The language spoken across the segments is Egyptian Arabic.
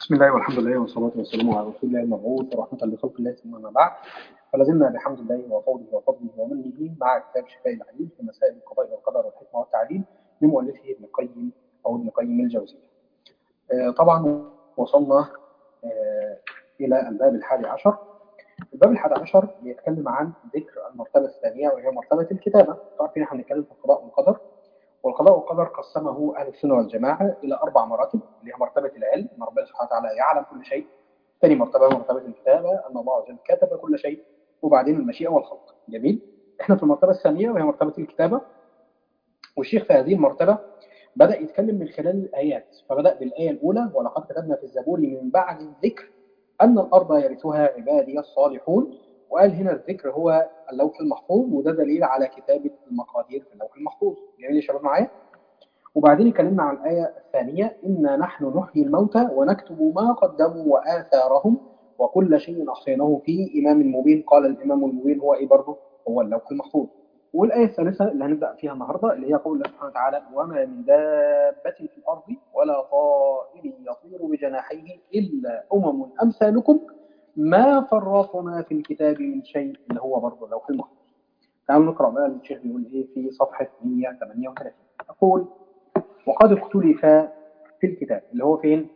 بسم الله والحمد لله والصلاة والسلام على رسول الله المبعوث ورحمة لخلق الله ثم ما بعد فلازلنا بحمد الله وفضله وفضله ومنه مع كتاب شفاء العليل في مسائل القضاء والقدر والحكمة والتعليل لمؤلفه ابن القيم أو ابن قيم الجوزية. آه طبعا وصلنا آه إلى الباب الحادي عشر. الباب الحادي عشر بيتكلم عن ذكر المرتبة الثانية وهي مرتبة الكتابة. عارفين احنا بنتكلم في القضاء والقدر والقضاء والقدر قسمه أهل السنة والجماعة إلى أربع مراتب اللي هي مرتبة العلم أن ربنا سبحانه وتعالى يعلم كل شيء ثاني مرتبة مرتبة الكتابة أن الله عز وجل كتب كل شيء وبعدين المشيئة والخلق جميل إحنا في المرتبة الثانية وهي مرتبة الكتابة والشيخ في هذه المرتبة بدأ يتكلم من خلال الآيات فبدأ بالآية الأولى ولقد كتبنا في الزبور من بعد الذكر أن الأرض يرثها عبادي الصالحون وقال هنا الذكر هو اللوح المحفوظ وده دليل على كتابة المقادير في اللوح المحفوظ جميل يا شباب معايا وبعدين اتكلمنا عن الآية الثانية إنا نحن نحيي الموتى ونكتب ما قدموا وآثارهم وكل شيء أحصيناه في إمام مبين قال الإمام المبين هو إيه برضه هو اللوح المحفوظ والآية الثالثة اللي هنبدأ فيها النهاردة اللي هي قول الله سبحانه وتعالى وما من دابة في الأرض ولا طائر يطير بجناحيه إلا أمم أمثالكم ما فرطنا في الكتاب من شيء اللي هو برضه اللوح المحفوظ تعالوا نقرأ بقى الشيخ بيقول إيه في صفحة 138 يقول وقد اختلف في الكتاب اللي هو فين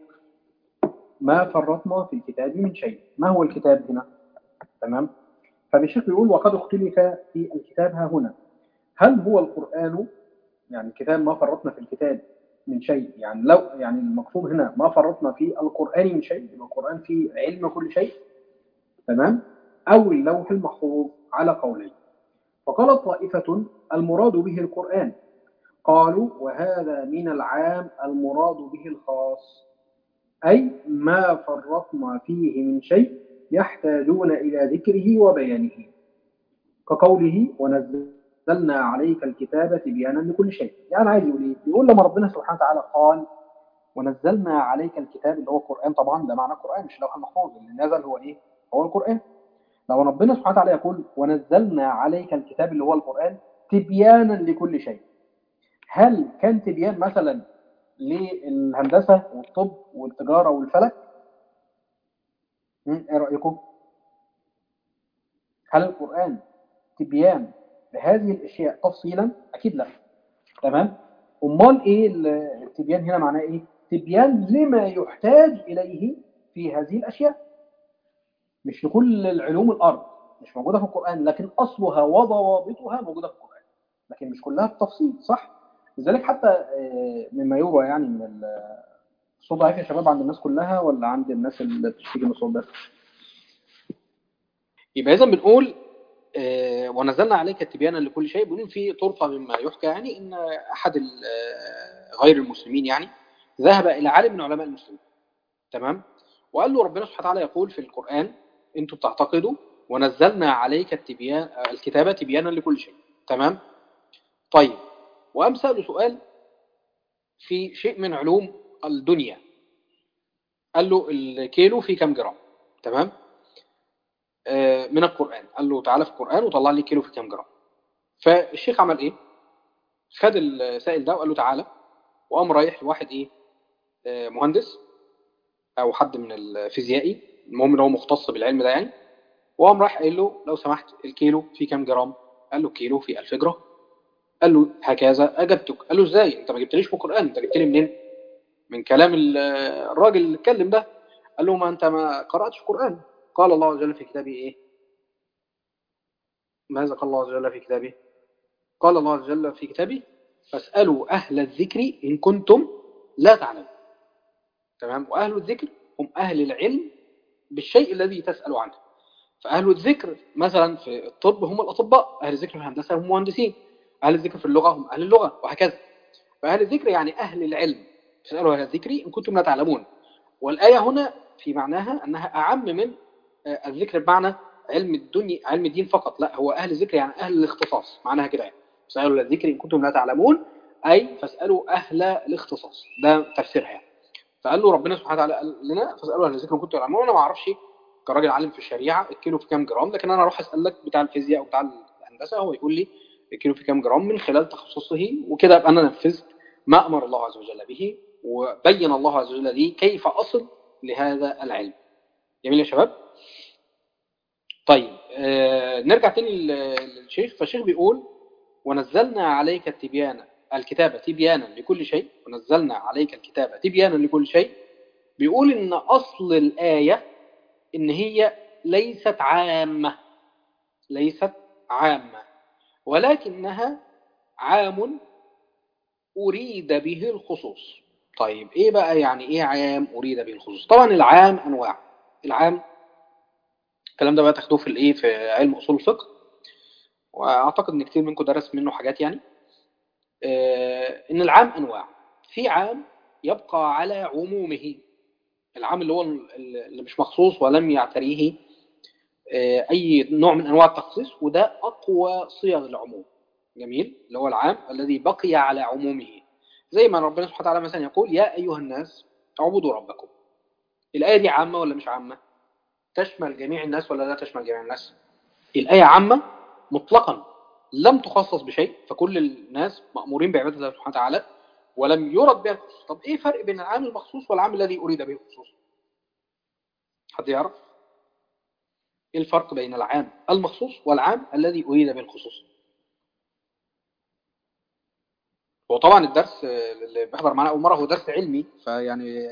ما فرطنا في الكتاب من شيء ما هو الكتاب هنا تمام فالشيخ بيقول وقد اختلف في الكتاب ها هنا هل هو القرآن يعني الكتاب ما فرطنا في الكتاب من شيء يعني لو يعني المقصود هنا ما فرطنا في القرآن من شيء يبقى القرآن فيه علم كل شيء تمام أو اللوح المحفوظ على قولين فقال طائفة المراد به القرآن قالوا وهذا من العام المراد به الخاص أي ما فرطنا فيه من شيء يحتاجون إلى ذكره وبيانه كقوله ونزلنا عليك الكتابة تبيانا لكل شيء يعني عايز يقول ايه؟ يقول لما ربنا سبحانه وتعالى قال ونزلنا عليك الكتاب اللي هو القرآن طبعا ده معنى القرآن مش لوح المحفوظ اللي نزل هو ايه؟ هو القرآن لو ربنا سبحانه وتعالى يقول ونزلنا عليك الكتاب اللي هو القرآن تبيانا لكل شيء هل كان تبيان مثلا للهندسة والطب والتجارة والفلك ايه رأيكم هل القرآن تبيان لهذه الاشياء تفصيلا اكيد لا تمام امال ايه التبيان هنا معناه ايه تبيان لما يحتاج اليه في هذه الاشياء مش لكل العلوم الارض مش موجودة في القرآن لكن اصلها وضوابطها موجودة في القرآن لكن مش كلها بالتفصيل صح لذلك حتى مما يروى يعني من الصوت ضعيف يا شباب عند الناس كلها ولا عند الناس اللي بتشتكي من الصوت بس يبقى اذا بنقول ونزلنا عليك التبيانا لكل شيء بنقول في طرفه مما يحكى يعني ان احد غير المسلمين يعني ذهب الى عالم من علماء المسلمين تمام وقال له ربنا سبحانه وتعالى يقول في القران انتوا بتعتقدوا ونزلنا عليك التبيان الكتابه تبيانا لكل شيء تمام طيب وقام سأله سؤال في شيء من علوم الدنيا قال له الكيلو فيه كام جرام تمام آه من القرآن قال له تعالى في القرآن وطلع لي كيلو فيه كام جرام فالشيخ عمل ايه خد السائل ده وقال له تعالى وقام رايح لواحد ايه آه مهندس او حد من الفيزيائي المهم ان هو مختص بالعلم ده يعني وقام راح قال له لو سمحت الكيلو فيه كام جرام قال له الكيلو فيه 1000 جرام قال له هكذا أجبتك قال له إزاي أنت ما جبتليش في القرآن أنت جبت لي منين من كلام الراجل اللي اتكلم ده قال له ما أنت ما قرأتش القرآن قال الله عز وجل في كتابه إيه ماذا قال الله عز وجل في كتابه قال الله عز وجل في كتابه فاسألوا أهل الذكر إن كنتم لا تعلمون تمام وأهل الذكر هم أهل العلم بالشيء الذي تسأل عنه فأهل الذكر مثلا في الطب هم الأطباء أهل الذكر في الهندسة هم مهندسين أهل الذكر في اللغة هم أهل اللغة وهكذا فأهل الذكر يعني أهل العلم فاسألوا أهل الذكر إن كنتم لا تعلمون والآية هنا في معناها أنها أعم من الذكر بمعنى علم الدنيا علم الدين فقط لا هو أهل الذكر يعني أهل الاختصاص معناها كده يعني فاسألوا أهل الذكر إن كنتم لا تعلمون أي فاسألوا أهل الاختصاص ده تفسيرها يعني فقال له ربنا سبحانه وتعالى قال لنا فاسألوا أهل الذكر إن كنتم تعلمون أنا ما أعرفش كراجل عالم في الشريعة الكيلو في كام جرام لكن أنا أروح أسألك بتاع الفيزياء أو بتاع الهندسة هو يقول لي الكيلو في كام جرام من خلال تخصصه وكده ابقى انا نفذت ما امر الله عز وجل به وبين الله عز وجل لي كيف اصل لهذا العلم جميل يا شباب طيب آه نرجع تاني للشيخ فالشيخ بيقول ونزلنا عليك التبيان الكتابة تبيانا لكل شيء ونزلنا عليك الكتابة تبيانا لكل شيء بيقول ان اصل الآية ان هي ليست عامة ليست عامة ولكنها عام أريد به الخصوص طيب ايه بقى يعني ايه عام أريد به الخصوص طبعا العام انواع العام الكلام ده بقى تاخدوه في الايه في علم اصول الفقه واعتقد ان كتير منكم درس منه حاجات يعني آه ان العام انواع في عام يبقى على عمومه العام اللي هو اللي مش مخصوص ولم يعتريه آه اي نوع من انواع التخصيص وده اقوى صيغ العموم جميل اللي هو العام الذي بقي على عمومه زي ما ربنا سبحانه وتعالى مثلا يقول يا ايها الناس اعبدوا ربكم الايه دي عامه ولا مش عامه تشمل جميع الناس ولا لا تشمل جميع الناس الآية عامة مطلقا لم تخصص بشيء فكل الناس مأمورين بعبادة الله سبحانه وتعالى ولم يرد بها الخصوص طب ايه فرق بين العام المخصوص والعام الذي أريد به الخصوص حد يعرف ايه الفرق بين العام المخصوص والعام الذي أريد به الخصوص هو طبعا الدرس اللي بيحضر معنا أول مرة هو درس علمي فيعني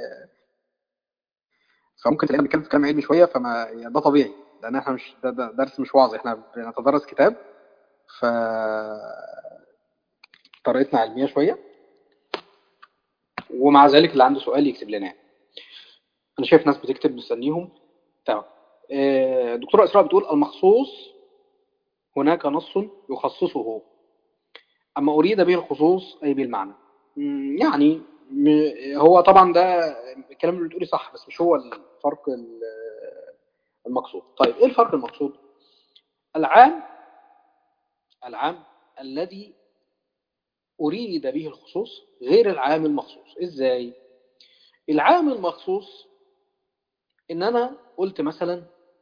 فممكن تلاقينا بنتكلم في كلام علمي شويه فما يعني ده طبيعي لان احنا مش ده, ده درس مش وعظ احنا بنتدرس كتاب ف طريقتنا علميه شويه ومع ذلك اللي عنده سؤال يكتب لنا انا شايف ناس بتكتب مستنيهم تمام دكتوره اسراء بتقول المخصوص هناك نص يخصصه اما اريد به الخصوص اي بالمعنى يعني هو طبعا ده الكلام اللي بتقولي صح بس مش هو الفرق المقصود طيب ايه الفرق المقصود العام العام الذي أريد به الخصوص غير العام المخصوص ازاي العام المخصوص ان انا قلت مثلا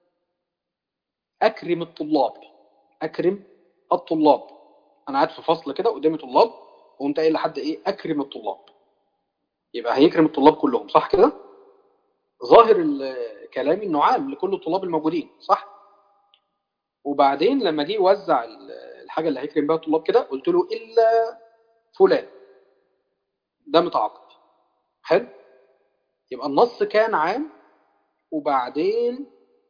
اكرم الطلاب اكرم الطلاب انا قاعد في فصل كده قدامي طلاب وقمت قايل لحد ايه اكرم الطلاب يبقى هيكرم الطلاب كلهم صح كده ظاهر كلامي انه عام لكل الطلاب الموجودين صح وبعدين لما جه يوزع الحاجه اللي هيكرم بها الطلاب كده قلت له الا فلان ده متعاقب حلو يبقى النص كان عام وبعدين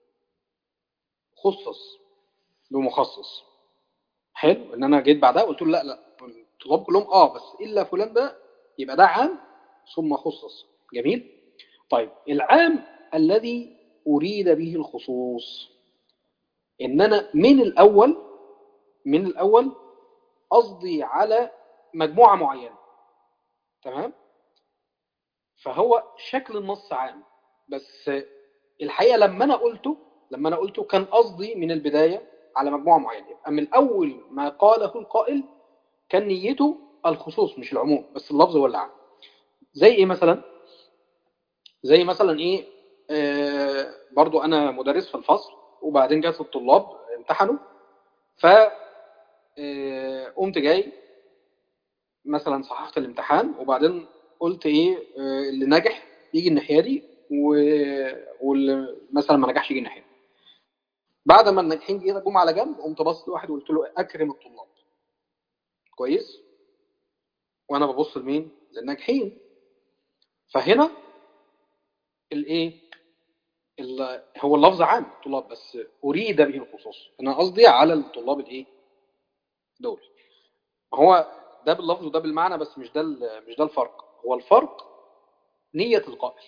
خصص بمخصص حلو ان انا جيت بعدها قلت له لا لا الطلاب كلهم اه بس الا فلان ده يبقى ده عام ثم خصص جميل طيب العام الذي أريد به الخصوص إن أنا من الأول من الأول قصدي على مجموعة معينة تمام فهو شكل النص عام بس الحقيقة لما أنا قلته لما أنا قلته كان قصدي من البداية على مجموعة معينة يبقى من أول ما قاله القائل كان نيته الخصوص مش العموم بس اللفظ هو اللي عام زي ايه مثلا زي مثلا ايه آه برضو انا مدرس في الفصل وبعدين جات الطلاب امتحنوا ف آه قمت جاي مثلا صححت الامتحان وبعدين قلت ايه آه اللي نجح يجي الناحيه دي واللي مثلا ما نجحش يجي الناحيه دي بعد ما الناجحين جم على جنب قمت بص لواحد وقلت له اكرم الطلاب كويس وانا ببص لمين للناجحين فهنا الايه هو اللفظ عام الطلاب بس اريد به الخصوص انا قصدي على الطلاب الايه دول هو ده باللفظ وده بالمعنى بس مش ده مش ده الفرق هو الفرق نية القائل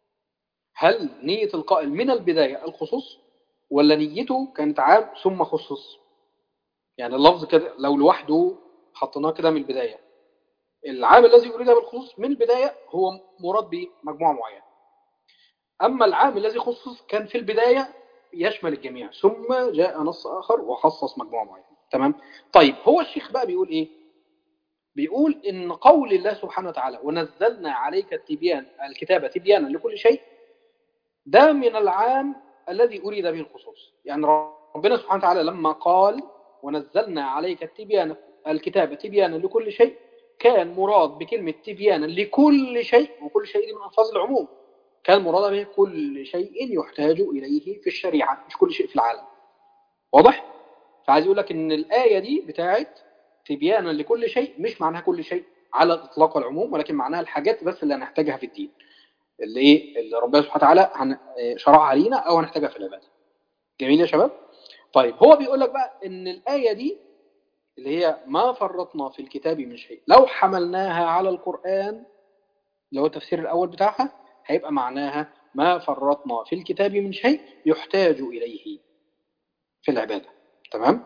هل نية القائل من البداية الخصوص ولا نيته كانت عام ثم خصص يعني اللفظ كده لو لوحده حطيناه كده من البداية العام الذي أريد بالخصوص من البداية هو مراد بمجموعة معينة أما العام الذي خصص كان في البداية يشمل الجميع ثم جاء نص آخر وخصص مجموعة معينة تمام طيب هو الشيخ بقى بيقول إيه بيقول إن قول الله سبحانه وتعالى ونزلنا عليك التبيان الكتابة تبيانا لكل شيء ده من العام الذي أريد به الخصوص يعني ربنا سبحانه وتعالى لما قال ونزلنا عليك التبيان الكتابة تبيانا لكل شيء كان مراد بكلمة تبيانا لكل شيء وكل شيء دي من ألفاظ العموم كان مراد به كل شيء يحتاج إليه في الشريعة مش كل شيء في العالم واضح؟ فعايز يقول لك إن الآية دي بتاعت تبيانا لكل شيء مش معناها كل شيء على الإطلاق والعموم ولكن معناها الحاجات بس اللي هنحتاجها في الدين اللي ايه اللي ربنا سبحانه وتعالى هن- شرعها لينا أو هنحتاجها في العبادة جميل يا شباب؟ طيب هو بيقول لك بقى إن الآية دي اللي هي ما فرطنا في الكتاب من شيء لو حملناها على القرآن اللي هو التفسير الأول بتاعها هيبقى معناها ما فرطنا في الكتاب من شيء يحتاج إليه في العبادة تمام؟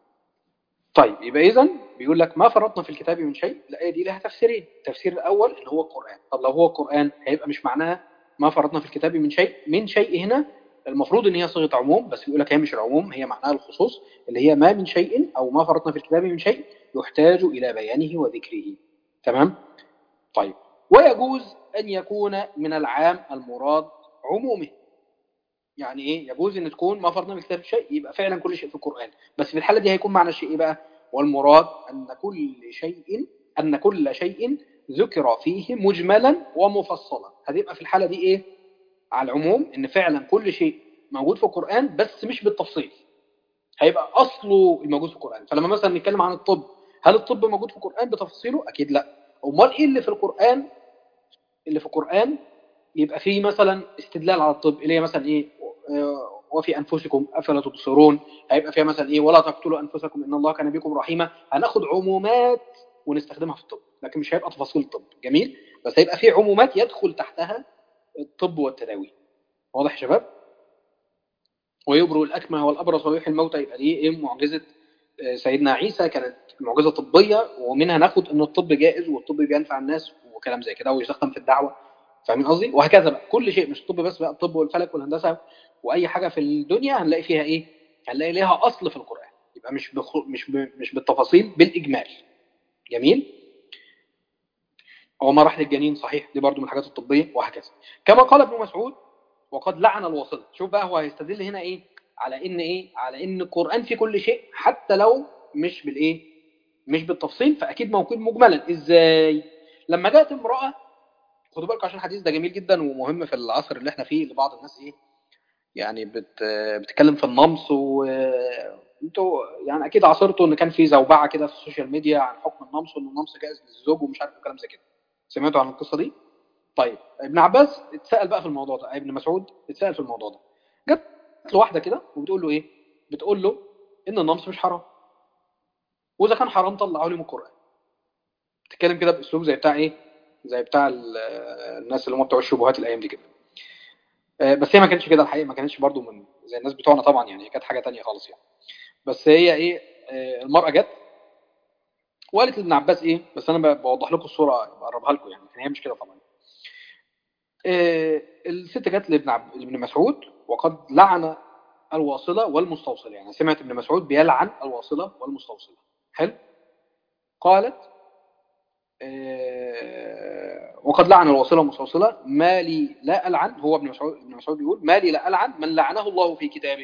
طيب يبقى إذا بيقول لك ما فرطنا في الكتاب من شيء الآية دي لها تفسيرين التفسير الأول اللي هو القرآن طب لو هو القرآن هيبقى مش معناها ما فرطنا في الكتاب من شيء من شيء هنا المفروض ان هي صيغه عموم بس بيقول لك هي مش العموم هي معناها الخصوص اللي هي ما من شيء او ما فرطنا في الكتاب من شيء يحتاج الى بيانه وذكره تمام طيب ويجوز ان يكون من العام المراد عمومه يعني ايه يجوز ان تكون ما فرضنا في الكتاب شيء يبقى فعلا كل شيء في القران بس في الحاله دي هيكون معنى الشيء ايه بقى والمراد ان كل شيء ان كل شيء ذكر فيه مجملا ومفصلا هتبقى في الحاله دي ايه على العموم ان فعلا كل شيء موجود في القران بس مش بالتفصيل هيبقى اصله الموجود في القران فلما مثلا نتكلم عن الطب هل الطب موجود في القران بتفاصيله اكيد لا امال ايه اللي في القران اللي في القران يبقى فيه مثلا استدلال على الطب اللي هي مثلا ايه آه، وفي انفسكم افلا تبصرون هيبقى فيها مثلا ايه ولا تقتلوا انفسكم ان الله كان بكم رحيما هناخد عمومات ونستخدمها في الطب لكن مش هيبقى تفاصيل الطب جميل بس هيبقى في عمومات يدخل تحتها الطب والتداوي واضح يا شباب ويبرئ الاكمه والابرص ويحيي الموتى يبقى دي ايه معجزه آه، سيدنا عيسى كانت معجزه طبيه ومنها ناخد ان الطب جائز والطب بينفع الناس وكلام زي كده ويستخدم في الدعوه فاهمين قصدي وهكذا بقى كل شيء مش الطب بس بقى الطب والفلك والهندسه واي حاجه في الدنيا هنلاقي فيها ايه هنلاقي ليها اصل في القران يبقى مش بخ... مش ب... مش بالتفاصيل بالاجمال جميل هو ما راح للجنين صحيح دي برضو من الحاجات الطبيه وهكذا كما قال ابن مسعود وقد لعن الواصله شوف بقى هو هيستدل هنا ايه على ان ايه على ان القران في كل شيء حتى لو مش بالايه مش بالتفصيل فاكيد موجود مجملا ازاي لما جاءت امراه خدوا بالكم عشان الحديث ده جميل جدا ومهم في العصر اللي احنا فيه لبعض الناس ايه يعني بت بتتكلم في النمص و انتوا يعني اكيد عاصرتوا ان كان في زوبعه كده في السوشيال ميديا عن حكم النمص وان النمص جائز للزوج ومش عارف كلام زي كده سمعتوا عن القصه دي طيب ابن عباس اتسال بقى في الموضوع ده ابن مسعود اتسال في الموضوع ده جت له واحده كده وبتقول له ايه بتقول له ان النمص مش حرام واذا كان حرام طلعه لي من القران تتكلم كده باسلوب زي بتاع ايه زي بتاع ال- الناس اللي هم بتوع الشبهات الايام دي كده آه، بس هي ما كانتش كده الحقيقه ما كانتش برضو من زي الناس بتوعنا طبعا يعني هي كانت حاجه تانية خالص يعني بس هي ايه آه، المراه جت وقالت لابن عباس ايه بس انا ب- بوضح لكم الصوره بقربها لكم يعني لكن هي مش كده طبعا آه، الست جت لابن عب... لابن مسعود وقد لعن الواصله والمستوصله يعني سمعت ابن مسعود بيلعن الواصله والمستوصله حلو قالت آه، وقد لعن الواصله والمستوصله ما لي لا العن هو ابن مسعود ابن مسعود بيقول ما لي لا العن من لعنه الله في كتابه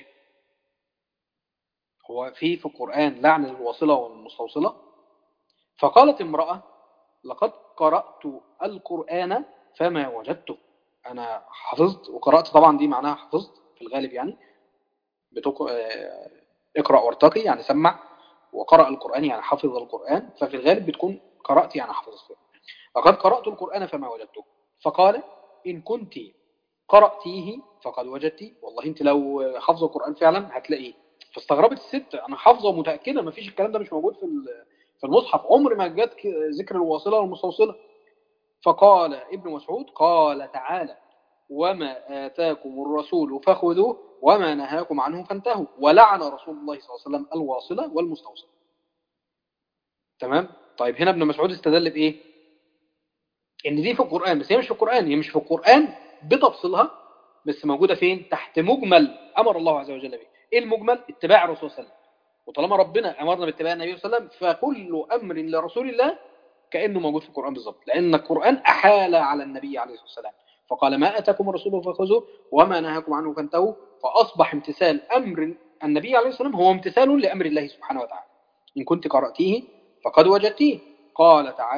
هو في في القران لعن الواصله والمستوصله فقالت امراه لقد قرات القران فما وجدته انا حفظت وقرات طبعا دي معناها حفظت في الغالب يعني بتق... آه، اقرا وارتقي يعني سمع وقرأ القرآن يعني حفظ القرآن ففي الغالب بتكون قرأت يعني حفظت لقد قرأت القرآن فما وجدته فقال إن كنت قرأتيه فقد وجدتي والله انت لو حافظه القرآن فعلا هتلاقيه فاستغربت الست انا حافظه ومتأكدة ما فيش الكلام ده مش موجود في ال- في المصحف عمر ما جت ك- ذكر الواصلة والمستوصلة فقال ابن مسعود قال تعالى وما آتاكم الرسول فخذوه وما نهاكم عنه فانتهوا ولعن رسول الله صلى الله عليه وسلم الواصلة والمستوصلة تمام طيب هنا ابن مسعود استدل بايه ان دي في القرآن بس هي مش في القرآن هي مش في القرآن بتفصيلها بس موجودة فين تحت مجمل أمر الله عز وجل به ايه المجمل اتباع الرسول صلى الله عليه وسلم وطالما ربنا أمرنا باتباع النبي صلى الله عليه وسلم فكل أمر لرسول الله كأنه موجود في القرآن بالظبط لأن القرآن أحال على النبي عليه الصلاة والسلام فقال ما أتاكم الرسول فخذوه وما نهاكم عنه فانتهوا فأصبح امتثال أمر النبي عليه الصلاة والسلام هو امتثال لأمر الله سبحانه وتعالى إن كنت قرأتيه فقد وجدتيه قال تعالى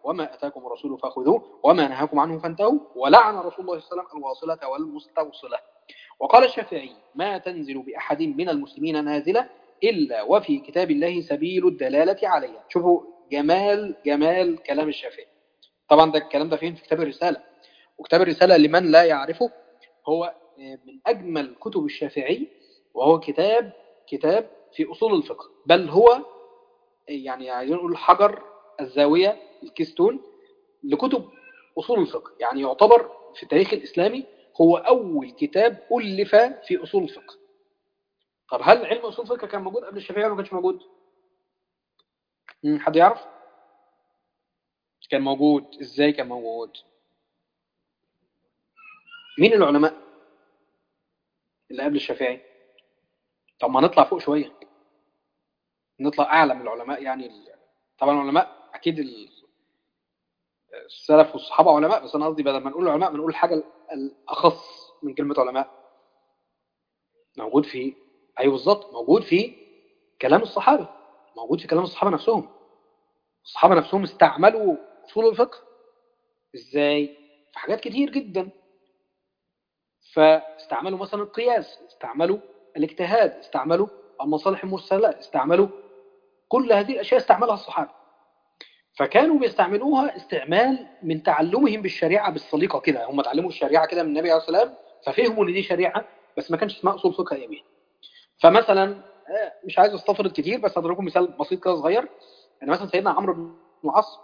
وما أتاكم الرسول فخذوه وما نهاكم عنه فانتهوا ولعن رسول الله صلى الله عليه وسلم الواصلة والمستوصلة وقال الشافعي ما تنزل بأحد من المسلمين نازلة إلا وفي كتاب الله سبيل الدلالة عليها شوفوا جمال جمال كلام الشافعي طبعا ده الكلام ده فين في كتاب الرسالة وكتاب الرسالة لمن لا يعرفه هو من أجمل كتب الشافعي وهو كتاب كتاب في أصول الفقه بل هو يعني عايزين نقول حجر الزاوية الكيستون لكتب أصول الفقه يعني يعتبر في التاريخ الإسلامي هو أول كتاب ألف في أصول الفقه طب هل علم أصول الفقه كان موجود قبل الشافعي ولا ما كانش موجود؟ حد يعرف؟ كان موجود إزاي كان موجود؟ مين العلماء اللي قبل الشافعي؟ طب ما نطلع فوق شوية نطلع أعلى من العلماء يعني طبعا العلماء أكيد السلف والصحابة علماء بس أنا قصدي بدل ما نقول علماء بنقول حاجة الأخص من كلمة علماء موجود في أيوه بالظبط موجود في كلام الصحابة موجود في كلام الصحابة نفسهم الصحابة نفسهم استعملوا أصول الفقه إزاي؟ في حاجات كتير جدا فاستعملوا مثلا القياس استعملوا الاجتهاد استعملوا المصالح المرسلة استعملوا كل هذه الأشياء استعملها الصحابة فكانوا بيستعملوها استعمال من تعلمهم بالشريعة بالسليقة كده هم تعلموا الشريعة كده من النبي عليه الصلاة والسلام ففهموا ان دي شريعة بس ما كانش اسمها أصول فقه أيامين فمثلا مش عايز استفرد كتير بس هضرب لكم مثال بسيط كده صغير يعني مثلا سيدنا عمرو بن العاص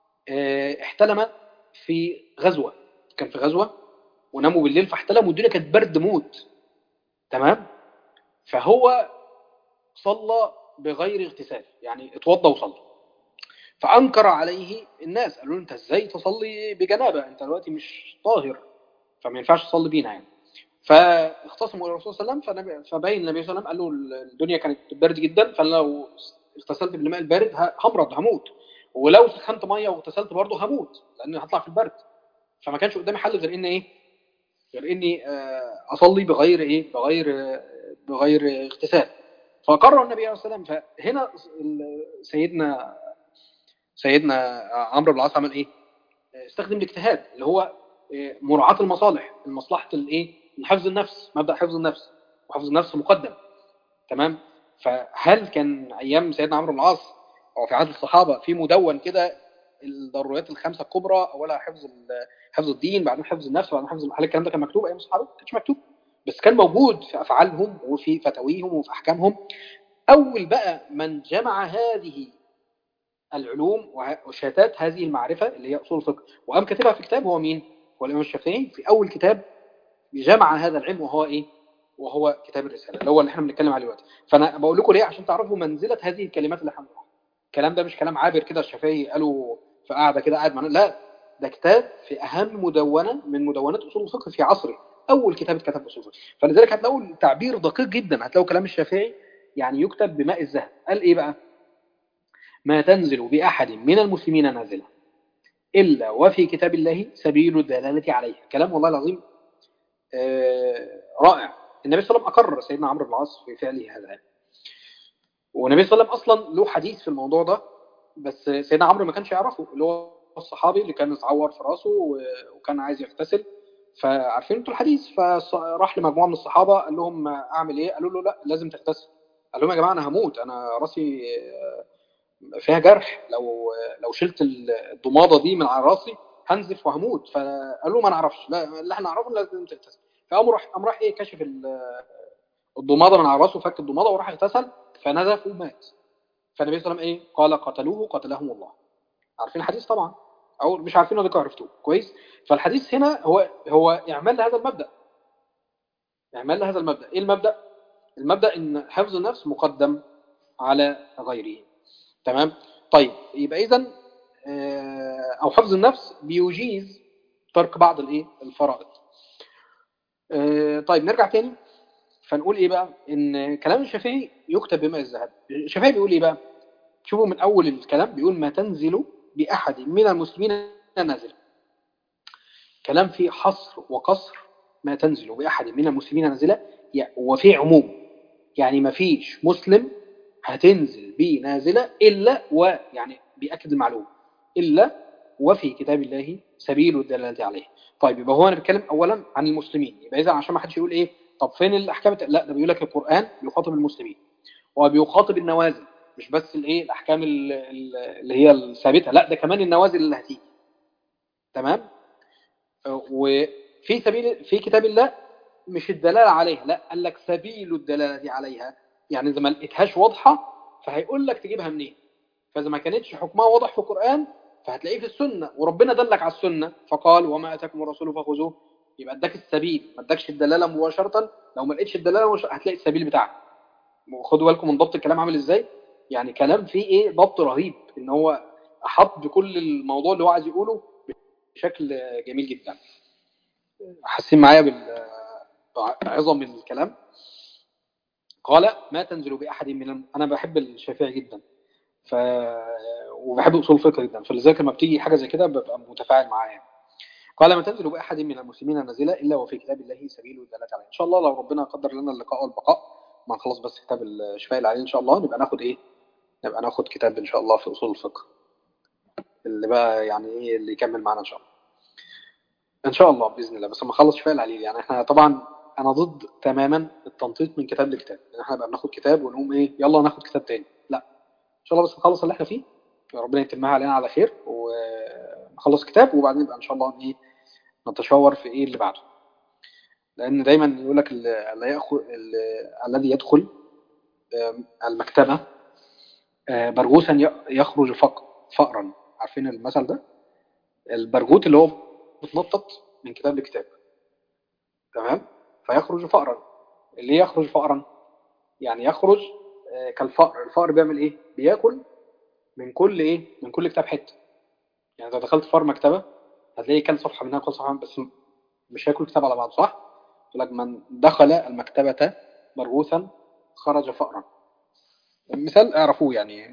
احتلم في غزوة كان في غزوة وناموا بالليل فاحتلم والدنيا كانت برد موت تمام فهو صلى بغير اغتسال يعني اتوضى وصلى فأنكر عليه الناس قالوا له انت ازاي تصلي بجنابة انت دلوقتي مش طاهر فما ينفعش تصلي بينا يعني فاختصموا الى الرسول صلى الله عليه وسلم فبين النبي صلى الله عليه وسلم قال له الدنيا كانت برد جدا فلو اغتسلت بالماء البارد همرض هموت ولو سخنت ميه واغتسلت برضه هموت لان هطلع في البرد فما كانش قدامي حل غير ان ايه غير اني اصلي بغير ايه بغير بغير اغتسال فقرر النبي عليه الصلاه والسلام فهنا سيدنا سيدنا عمرو بن العاص عمل ايه استخدم الاجتهاد اللي هو مراعاه المصالح المصلحه الايه حفظ النفس مبدا حفظ النفس وحفظ النفس مقدم تمام فهل كان ايام سيدنا عمرو بن العاص او في عهد الصحابه في مدون كده الضروريات الخمسه الكبرى اولها حفظ حفظ الدين بعدين حفظ النفس بعدين حفظ المحل الكلام ده كان مكتوب ايام الصحابه ما كانش مكتوب بس كان موجود في افعالهم وفي فتاويهم وفي احكامهم اول بقى من جمع هذه العلوم وشتات هذه المعرفة اللي هي أصول الفقه وقام كاتبها في كتاب هو مين؟ هو الإمام الشافعي في أول كتاب جمع هذا العلم وهو إيه؟ وهو كتاب الرسالة اللي هو اللي احنا بنتكلم عليه دلوقتي فأنا بقول لكم ليه عشان تعرفوا منزلة هذه الكلمات اللي احنا بنقولها الكلام ده مش كلام عابر كده الشافعي قالوا في قاعدة كده قاعد معنا لا ده كتاب في أهم مدونة من مدونات أصول الفقه في عصره أول كتاب اتكتب في أصول الفقه فلذلك هتلاقوا التعبير دقيق جدا هتلاقوا كلام الشافعي يعني يكتب بماء الذهب قال إيه بقى؟ ما تنزل بأحد من المسلمين نازلة إلا وفي كتاب الله سبيل الدلالة عليه كلام والله العظيم رائع النبي صلى الله عليه وسلم أقر سيدنا عمرو بن العاص في فعله هذا والنبي صلى الله عليه وسلم أصلا له حديث في الموضوع ده بس سيدنا عمرو ما كانش يعرفه اللي هو الصحابي اللي كان اتعور في راسه وكان عايز يغتسل فعارفين انتوا الحديث فراح لمجموعه من الصحابه قال لهم اعمل ايه قالوا له لا لازم تغتسل قال لهم يا جماعه انا هموت انا راسي فيها جرح لو لو شلت الضماده دي من على راسي هنزف وهموت فقال له ما نعرفش لا اللي احنا نعرفه لازم تغتسل فقام راح قام راح ايه كشف الضماده من على راسه فك الضماده وراح اغتسل فنزف ومات فالنبي صلى الله عليه وسلم ايه قال قتلوه قتلهم الله عارفين الحديث طبعا او مش عارفينه ديكوا عرفتوه كويس فالحديث هنا هو هو اعمال لهذا المبدا اعمال لهذا المبدا ايه المبدا المبدا ان حفظ النفس مقدم على غيره تمام طيب يبقى اذا او حفظ النفس بيجيز ترك بعض الايه الفرائض طيب نرجع تاني فنقول ايه بقى ان كلام الشافعي يكتب بماء الذهب الشافعي بيقول ايه بقى شوفوا من اول الكلام بيقول ما تنزل باحد من المسلمين نازل كلام فيه حصر وقصر ما تنزل باحد من المسلمين نازله وفي عموم يعني ما فيش مسلم هتنزل بيه نازلة إلا ويعني بيأكد المعلومة إلا وفي كتاب الله سبيل الدلالة عليه طيب يبقى هو انا بتكلم اولا عن المسلمين يبقى اذا عشان ما حدش يقول ايه طب فين الاحكام الت- لا ده بيقول لك القران بيخاطب المسلمين وبيخاطب النوازل مش بس الايه الاحكام ال- ال- اللي هي الثابته لا ده كمان النوازل اللي هتيجي تمام وفي سبيل في كتاب الله مش الدلاله عليها لا قال لك سبيل الدلاله عليها يعني اذا ما لقيتهاش واضحه فهيقول لك تجيبها منين فاذا ما كانتش حكمها واضح في القران فهتلاقيه في السنه وربنا دلك على السنه فقال وما اتاكم الرسول فخذوه يبقى اداك السبيل ما اداكش الدلاله مباشره لو ما لقيتش الدلاله مباشرة هتلاقي السبيل بتاعك خدوا بالكم من ضبط الكلام عامل ازاي يعني كلام فيه ايه ضبط رهيب ان هو احط بكل الموضوع اللي هو عايز يقوله بشكل جميل جدا حاسين معايا بعظم الكلام قال ما تنزل باحد من الم... انا بحب الشافعي جدا ف وبحب اصول الفقه جدا فلذلك لما بتيجي حاجه زي كده ببقى متفاعل معاها يعني. قال ما تنزل باحد من المسلمين نازله الا وفي كتاب الله سبيل الدلاله عليه ان شاء الله لو ربنا قدر لنا اللقاء والبقاء ما نخلص بس كتاب الشفاء العليل ان شاء الله نبقى ناخد ايه نبقى ناخد كتاب ان شاء الله في اصول الفقه اللي بقى يعني ايه اللي يكمل معانا ان شاء الله ان شاء الله باذن الله بس لما نخلص شفاء العليل يعني احنا طبعا انا ضد تماما التنطيط من كتاب لكتاب يعني احنا بقى بناخد كتاب ونقوم ايه يلا ناخد كتاب تاني لا ان شاء الله بس نخلص اللي احنا فيه ربنا يتمها علينا على خير ونخلص كتاب وبعدين نبقى ان شاء الله ايه نتشاور في ايه اللي بعده لان دايما يقول لك اللي ياخذ الذي يدخل المكتبه برغوثا يخرج فقرا عارفين المثل ده البرغوث اللي هو بتنطط من كتاب لكتاب تمام فيخرج فقرا اللي يخرج فقرا يعني يخرج كالفقر الفقر بيعمل ايه بياكل من كل ايه من كل كتاب حته يعني اذا دخلت فار مكتبه هتلاقي كل صفحه منها كل صفحه بس مش هياكل كتاب على بعض صح يقول لك من دخل المكتبه مرغوثا خرج فقرا مثال اعرفوه يعني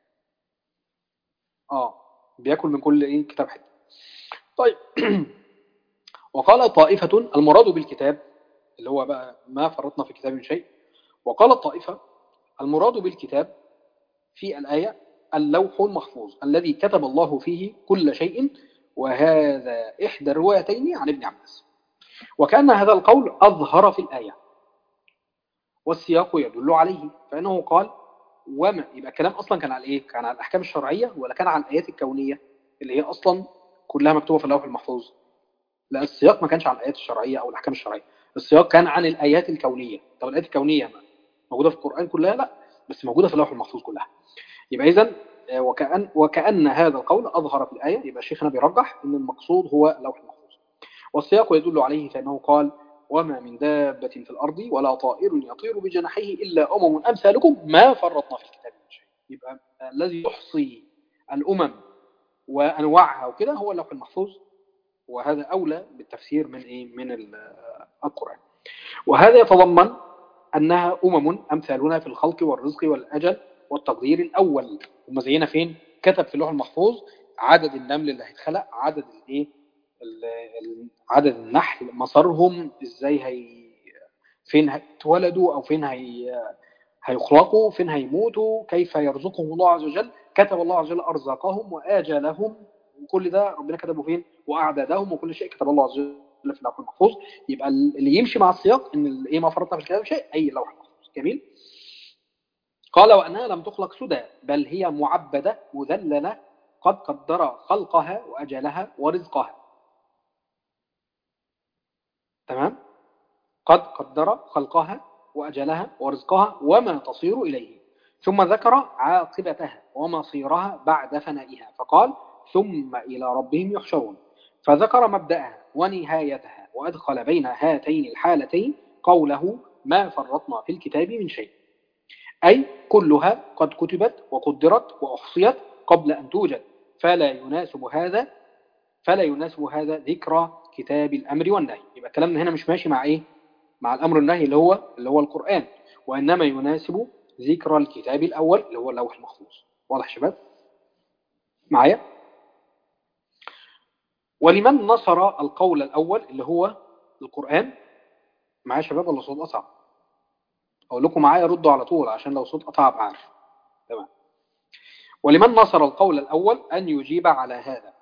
اه بياكل من كل ايه كتاب حته طيب وقال طائفة المراد بالكتاب اللي هو بقى ما فرطنا في كتاب من شيء وقال الطائفة المراد بالكتاب في الآية اللوح المحفوظ الذي كتب الله فيه كل شيء وهذا إحدى الروايتين عن ابن عباس وكأن هذا القول أظهر في الآية والسياق يدل عليه فإنه قال وما يبقى الكلام أصلا كان على إيه؟ كان على الأحكام الشرعية ولا كان على الآيات الكونية اللي هي أصلا كلها مكتوبة في اللوح المحفوظ لا السياق ما كانش عن الآيات الشرعية أو الأحكام الشرعية السياق كان عن الآيات الكونية طب الآيات الكونية موجودة في القرآن كلها لا بس موجودة في اللوح المحفوظ كلها يبقى إذن وكأن, وكأن هذا القول أظهر في الآية يبقى شيخنا بيرجح أن المقصود هو اللوح المحفوظ والسياق يدل عليه فإنه قال وما من دابة في الأرض ولا طائر يطير بجناحيه إلا أمم أمثالكم ما فرطنا في الكتاب من شيء يبقى الذي يحصي الأمم وأنواعها وكده هو اللوح المحفوظ وهذا أولى بالتفسير من إيه من القرآن وهذا يتضمن أنها أمم أمثالنا في الخلق والرزق والأجل والتقدير الأول هم زينا فين كتب في اللوح المحفوظ عدد النمل اللي هيتخلق عدد الايه عدد النحل مسارهم ازاي هي فين هيتولدوا او فين هي هيخلقوا فين هيموتوا كيف يرزقهم الله عز وجل كتب الله عز وجل ارزاقهم واجلهم وكل ده ربنا كتبه فين واعدادهم وكل شيء كتب الله عز وجل في اللوح المحفوظ يبقى اللي يمشي مع السياق ان ايه ما فرطنا في الكتاب شيء اي لوح محفوظ جميل قال وانها لم تخلق سدى بل هي معبده مذلله قد قدر خلقها واجلها ورزقها تمام قد قدر خلقها واجلها ورزقها وما تصير اليه ثم ذكر عاقبتها ومصيرها بعد فنائها فقال ثم الى ربهم يحشرون فذكر مبدأها ونهايتها وأدخل بين هاتين الحالتين قوله ما فرطنا في الكتاب من شيء أي كلها قد كتبت وقدرت وأحصيت قبل أن توجد فلا يناسب هذا فلا يناسب هذا ذكر كتاب الأمر والنهي يبقى كلامنا هنا مش ماشي مع إيه مع الأمر والنهي اللي هو اللي هو القرآن وإنما يناسب ذكر الكتاب الأول اللي هو اللوح المحفوظ واضح شباب معايا ولمن نصر القول الأول اللي هو القرآن معايا شباب ولا صوت أصعب أقول لكم معايا ردوا على طول عشان لو صوت أصعب عارف تمام ولمن نصر القول الأول أن يجيب على هذا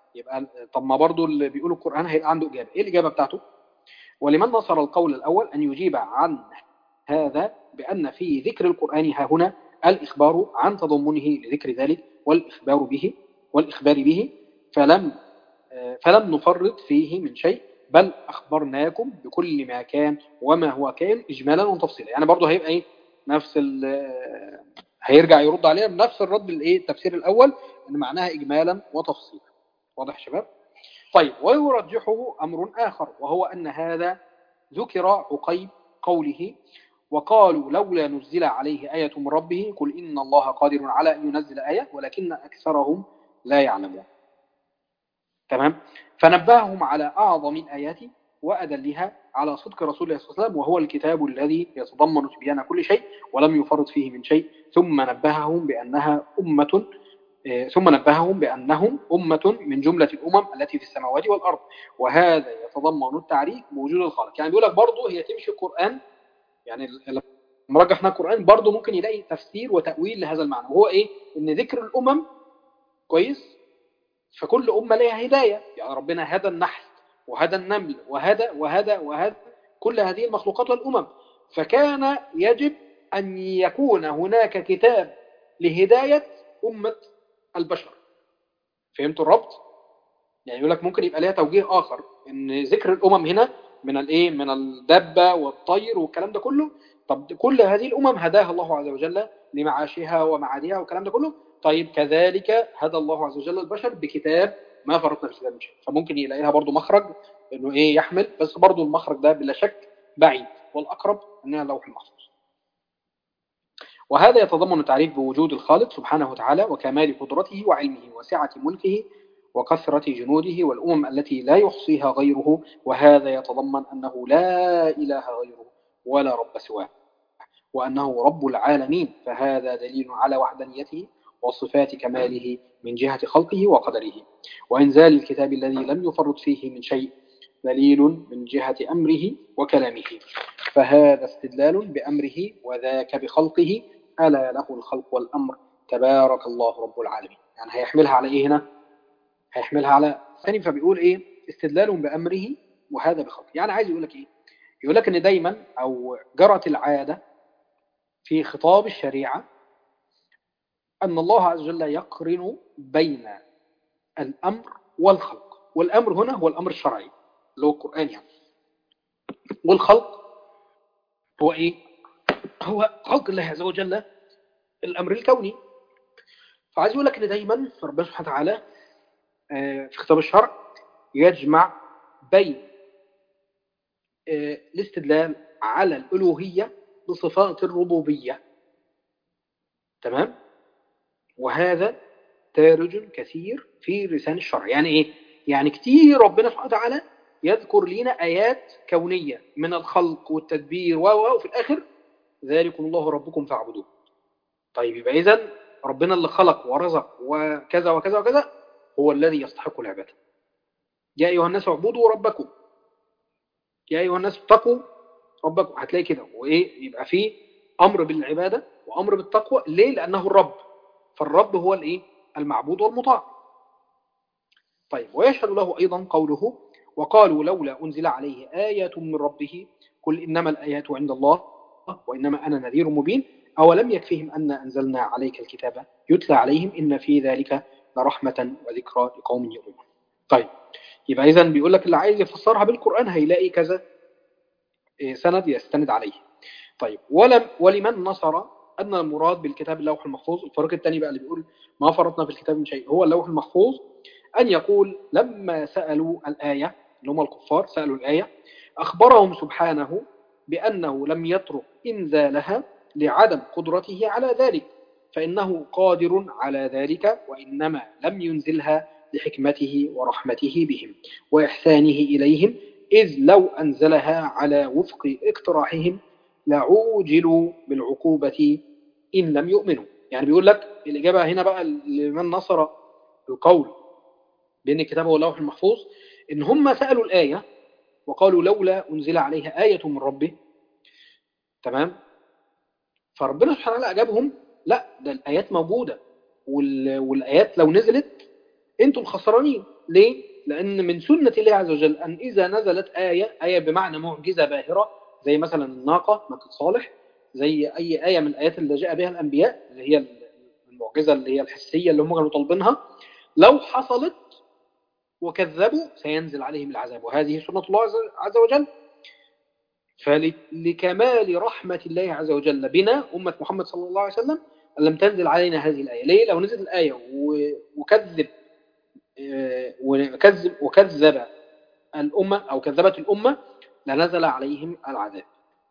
يبقى طب ما برضو اللي بيقولوا القرآن هيبقى عنده إجابة إيه الإجابة بتاعته ولمن نصر القول الأول أن يجيب عن هذا بأن في ذكر القرآن ها هنا الإخبار عن تضمنه لذكر ذلك والإخبار به والإخبار به فلم فلم نفرط فيه من شيء بل أخبرناكم بكل ما كان وما هو كان إجمالا وتفصيلا يعني برضه هيبقى إيه نفس هيرجع يرد علينا بنفس الرد الايه التفسير الأول ان معناها إجمالا وتفصيلا واضح يا شباب طيب ويرجحه أمر آخر وهو أن هذا ذكر عقيب قوله وقالوا لولا نزل عليه آية من ربه قل إن الله قادر على أن ينزل آية ولكن أكثرهم لا يعلمون تمام فنبههم على أعظم الآيات وأدلها على صدق رسول الله صلى الله عليه وسلم وهو الكتاب الذي يتضمن تبيان كل شيء ولم يفرط فيه من شيء ثم نبههم بأنها أمة ثم نبههم بأنهم أمة من جملة الأمم التي في السماوات والأرض وهذا يتضمن التعريف بوجود الخالق يعني بيقول لك برضه هي تمشي القرآن يعني مرجحنا القرآن برضه ممكن يلاقي تفسير وتأويل لهذا المعنى وهو إيه؟ إن ذكر الأمم كويس فكل أمة لها هداية يعني ربنا هدى النحل وهدى النمل وهدى وهدى وهدى كل هذه المخلوقات والأمم فكان يجب أن يكون هناك كتاب لهداية أمة البشر فهمتوا الربط؟ يعني يقول لك ممكن يبقى لها توجيه آخر إن ذكر الأمم هنا من الايه من الدبة والطير والكلام ده كله طب كل هذه الأمم هداها الله عز وجل لمعاشها ومعادها والكلام ده كله طيب كذلك هدى الله عز وجل البشر بكتاب ما فرطنا في الكتاب شيء فممكن يلاقي لها برضه مخرج انه ايه يحمل بس برضه المخرج ده بلا شك بعيد والاقرب انها اللوح المحفوظ وهذا يتضمن تعريف بوجود الخالق سبحانه وتعالى وكمال قدرته وعلمه وسعة ملكه وكثرة جنوده والأمم التي لا يحصيها غيره وهذا يتضمن أنه لا إله غيره ولا رب سواه وأنه رب العالمين فهذا دليل على وحدانيته وصفات كماله من جهة خلقه وقدره وإنزال الكتاب الذي لم يفرط فيه من شيء دليل من جهة أمره وكلامه فهذا استدلال بأمره وذاك بخلقه ألا له الخلق والأمر تبارك الله رب العالمين يعني هيحملها على إيه هنا هيحملها على ثاني فبيقول إيه استدلال بأمره وهذا بخلقه يعني عايز يقول لك إيه يقول لك إن دايما أو جرت العادة في خطاب الشريعة أن الله عز وجل يقرن بين الأمر والخلق والأمر هنا هو الأمر الشرعي اللي هو القرآن يعني والخلق هو إيه هو خلق الله عز وجل الأمر الكوني فعايز يقول لك إن دايما ربنا سبحانه وتعالى في خطاب الشرع يجمع بين الاستدلال على الألوهية بصفات الربوبية تمام وهذا تارج كثير في لسان الشرع يعني ايه يعني كتير ربنا سبحانه وتعالى يذكر لنا آيات كونية من الخلق والتدبير وفي الآخر ذلكم الله ربكم فاعبدوه طيب يبقى إذن ربنا اللي خلق ورزق وكذا وكذا وكذا هو الذي يستحق العبادة يا أيها الناس اعبدوا ربكم يا أيها الناس اتقوا ربكم هتلاقي كده وإيه يبقى فيه أمر بالعبادة وأمر بالتقوى ليه لأنه الرب فالرب هو الايه المعبود والمطاع طيب ويشهد له أيضا قوله وقالوا لولا أنزل عليه آية من ربه قل إنما الآيات عند الله وإنما أنا نذير مبين أولم يكفيهم أن أنزلنا عليك الكتاب يتلى عليهم إن في ذلك لرحمة وذكرى لقوم يؤمنون طيب يبقى إذا بيقول لك اللي عايز يفسرها بالقرآن هيلاقي كذا سند يستند عليه طيب ولم ولمن نصر أن المراد بالكتاب اللوح المحفوظ الفرق الثاني بقى اللي بيقول ما فرطنا في الكتاب من شيء هو اللوح المحفوظ أن يقول لما سألوا الآية اللي هم الكفار سألوا الآية أخبرهم سبحانه بأنه لم يترك إنزالها لعدم قدرته على ذلك فإنه قادر على ذلك وإنما لم ينزلها لحكمته ورحمته بهم وإحسانه إليهم إذ لو أنزلها على وفق اقتراحهم لعوجلوا بالعقوبة إن لم يؤمنوا يعني بيقول لك الإجابة هنا بقى لمن نصر القول بأن الكتاب هو اللوح المحفوظ إن هم سألوا الآية وقالوا لولا أنزل عليها آية من ربه تمام فربنا سبحانه وتعالى أجابهم لا ده الآيات موجودة والآيات لو نزلت انتم الخسرانين ليه؟ لأن من سنة الله عز وجل أن إذا نزلت آية آية بمعنى معجزة باهرة زي مثلا الناقة ناقة صالح زي أي آية من الآيات اللي جاء بها الأنبياء اللي هي المعجزة اللي هي الحسية اللي هم كانوا طالبينها لو حصلت وكذبوا سينزل عليهم العذاب وهذه سنة الله عز وجل فلكمال رحمة الله عز وجل بنا أمة محمد صلى الله عليه وسلم لم تنزل علينا هذه الآية ليه؟ لو نزلت الآية وكذب آه، وكذب, وكذب الأمة أو كذبت الأمة لنزل عليهم العذاب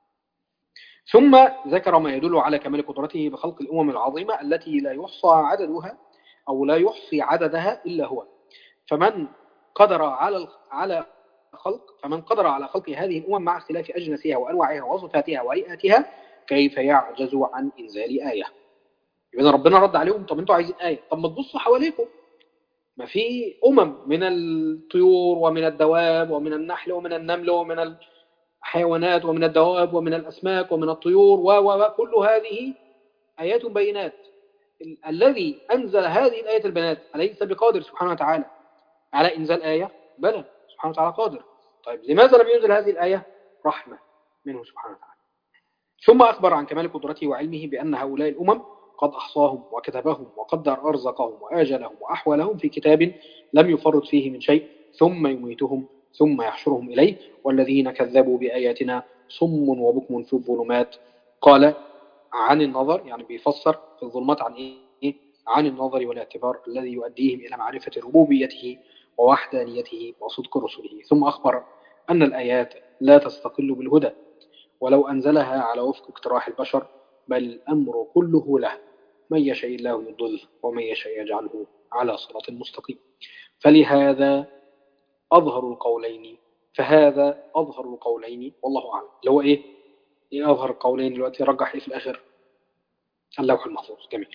ثم ذكر ما يدل على كمال قدرته بخلق الأمم العظيمة التي لا يحصى عددها أو لا يحصي عددها إلا هو فمن قدر على على خلق فمن قدر على خلق هذه الأمم مع اختلاف أجنسها وأنواعها وصفاتها وهيئاتها كيف يعجز عن إنزال آية إذا ربنا رد عليهم طب أنتوا عايزين آية طب ما تبصوا حواليكم ما في أمم من الطيور ومن الدواب ومن النحل ومن النمل ومن الحيوانات ومن الدواب ومن الأسماك ومن الطيور و كل هذه آيات بينات الذي أنزل هذه الآية البينات أليس بقادر سبحانه وتعالى على إنزال آية بلى سبحانه وتعالى قادر طيب لماذا لم ينزل هذه الآية رحمة منه سبحانه وتعالى ثم أخبر عن كمال قدرته وعلمه بأن هؤلاء الأمم قد أحصاهم وكتبهم وقدر أرزقهم وآجلهم وأحوالهم في كتاب لم يفرط فيه من شيء ثم يميتهم ثم يحشرهم إليه والذين كذبوا بآياتنا صم وبكم في الظلمات قال عن النظر يعني بيفسر في الظلمات عن إيه؟ عن النظر والاعتبار الذي يؤديهم إلى معرفة ربوبيته ووحدانيته وصدق رسله ثم أخبر أن الآيات لا تستقل بالهدى ولو أنزلها على وفق اقتراح البشر بل الأمر كله له من يشاء الله يضل ومن يشاء يجعله على صراط مستقيم فلهذا أظهر القولين فهذا أظهر القولين والله أعلم اللي هو إيه؟ إيه أظهر القولين دلوقتي رجح إيه في الآخر اللوح المحفوظ جميل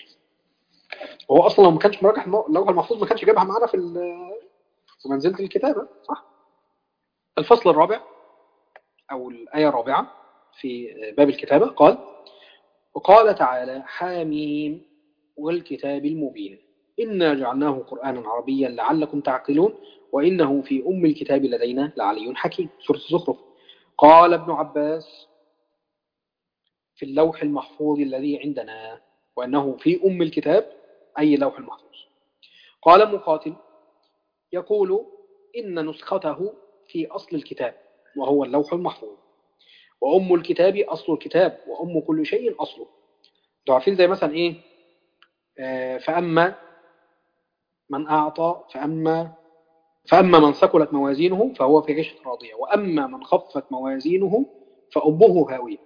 هو أصلا لو ما كانش مرجح اللوح المحفوظ ما كانش جابها معانا في في منزلة الكتابة صح الفصل الرابع أو الآية الرابعة في باب الكتابة قال وقال تعالى حاميم والكتاب المبين إنا جعلناه قرآنا عربيا لعلكم تعقلون وإنه في أم الكتاب لدينا لعلي حكيم سورة الزخرف قال ابن عباس في اللوح المحفوظ الذي عندنا وأنه في أم الكتاب أي لوح المحفوظ قال مقاتل يقول إن نسخته في أصل الكتاب وهو اللوح المحفوظ وأم الكتاب أصل الكتاب وأم كل شيء أصله عارفين زي مثلا إيه آه فأما من أعطى فأما فأما من ثقلت موازينه فهو في عيشة راضية وأما من خفت موازينه فأمه هاوية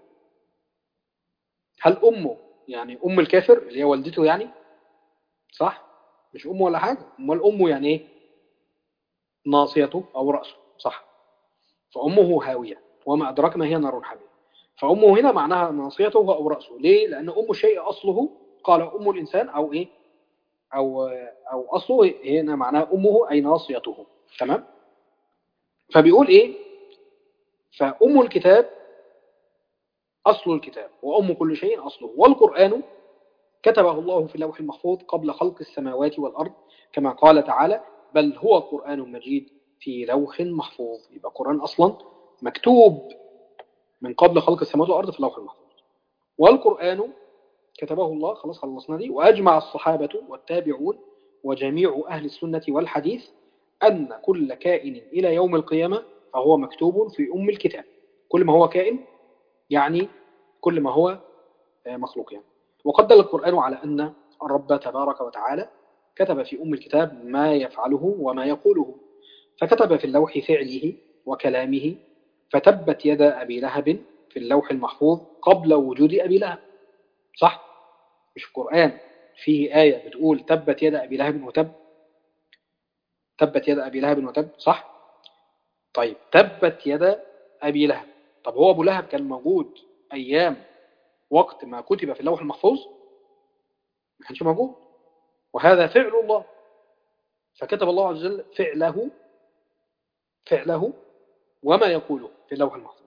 هل أمه يعني أم الكافر اللي هي والدته يعني صح مش أمه ولا حاجة أمال أمه يعني إيه ناصيته أو رأسه صح فأمه هاوية وما أدراك ما هي نار حامية فأمه هنا معناها ناصيته أو رأسه ليه؟ لأن أم الشيء أصله قال أم الإنسان أو إيه؟ أو, أو أصله هنا معناها أمه أي ناصيته تمام؟ فبيقول إيه؟ فأم الكتاب أصل الكتاب وأم كل شيء أصله والقرآن كتبه الله في اللوح المحفوظ قبل خلق السماوات والأرض كما قال تعالى بل هو قرآن مجيد في لوح محفوظ يبقى قرآن أصلا مكتوب من قبل خلق السماوات والأرض في اللوح المحفوظ والقرآن كتبه الله خلاص خلصنا دي وأجمع الصحابة والتابعون وجميع أهل السنة والحديث أن كل كائن إلى يوم القيامة فهو مكتوب في أم الكتاب كل ما هو كائن يعني كل ما هو آه، مخلوق يعني وقد دل القرآن على أن الرب تبارك وتعالى كتب في أم الكتاب ما يفعله وما يقوله فكتب في اللوح فعله وكلامه فتبت يد أبي لهب في اللوح المحفوظ قبل وجود أبي لهب صح؟ مش القرآن فيه آية بتقول تبت يد أبي لهب وتب تبت يد أبي لهب وتب صح؟ طيب تبت يد أبي لهب طب هو أبو لهب كان موجود أيام وقت ما كتب في اللوح المحفوظ ما كانش موجود وهذا فعل الله فكتب الله عز وجل فعله فعله وما يقوله في اللوح المحفوظ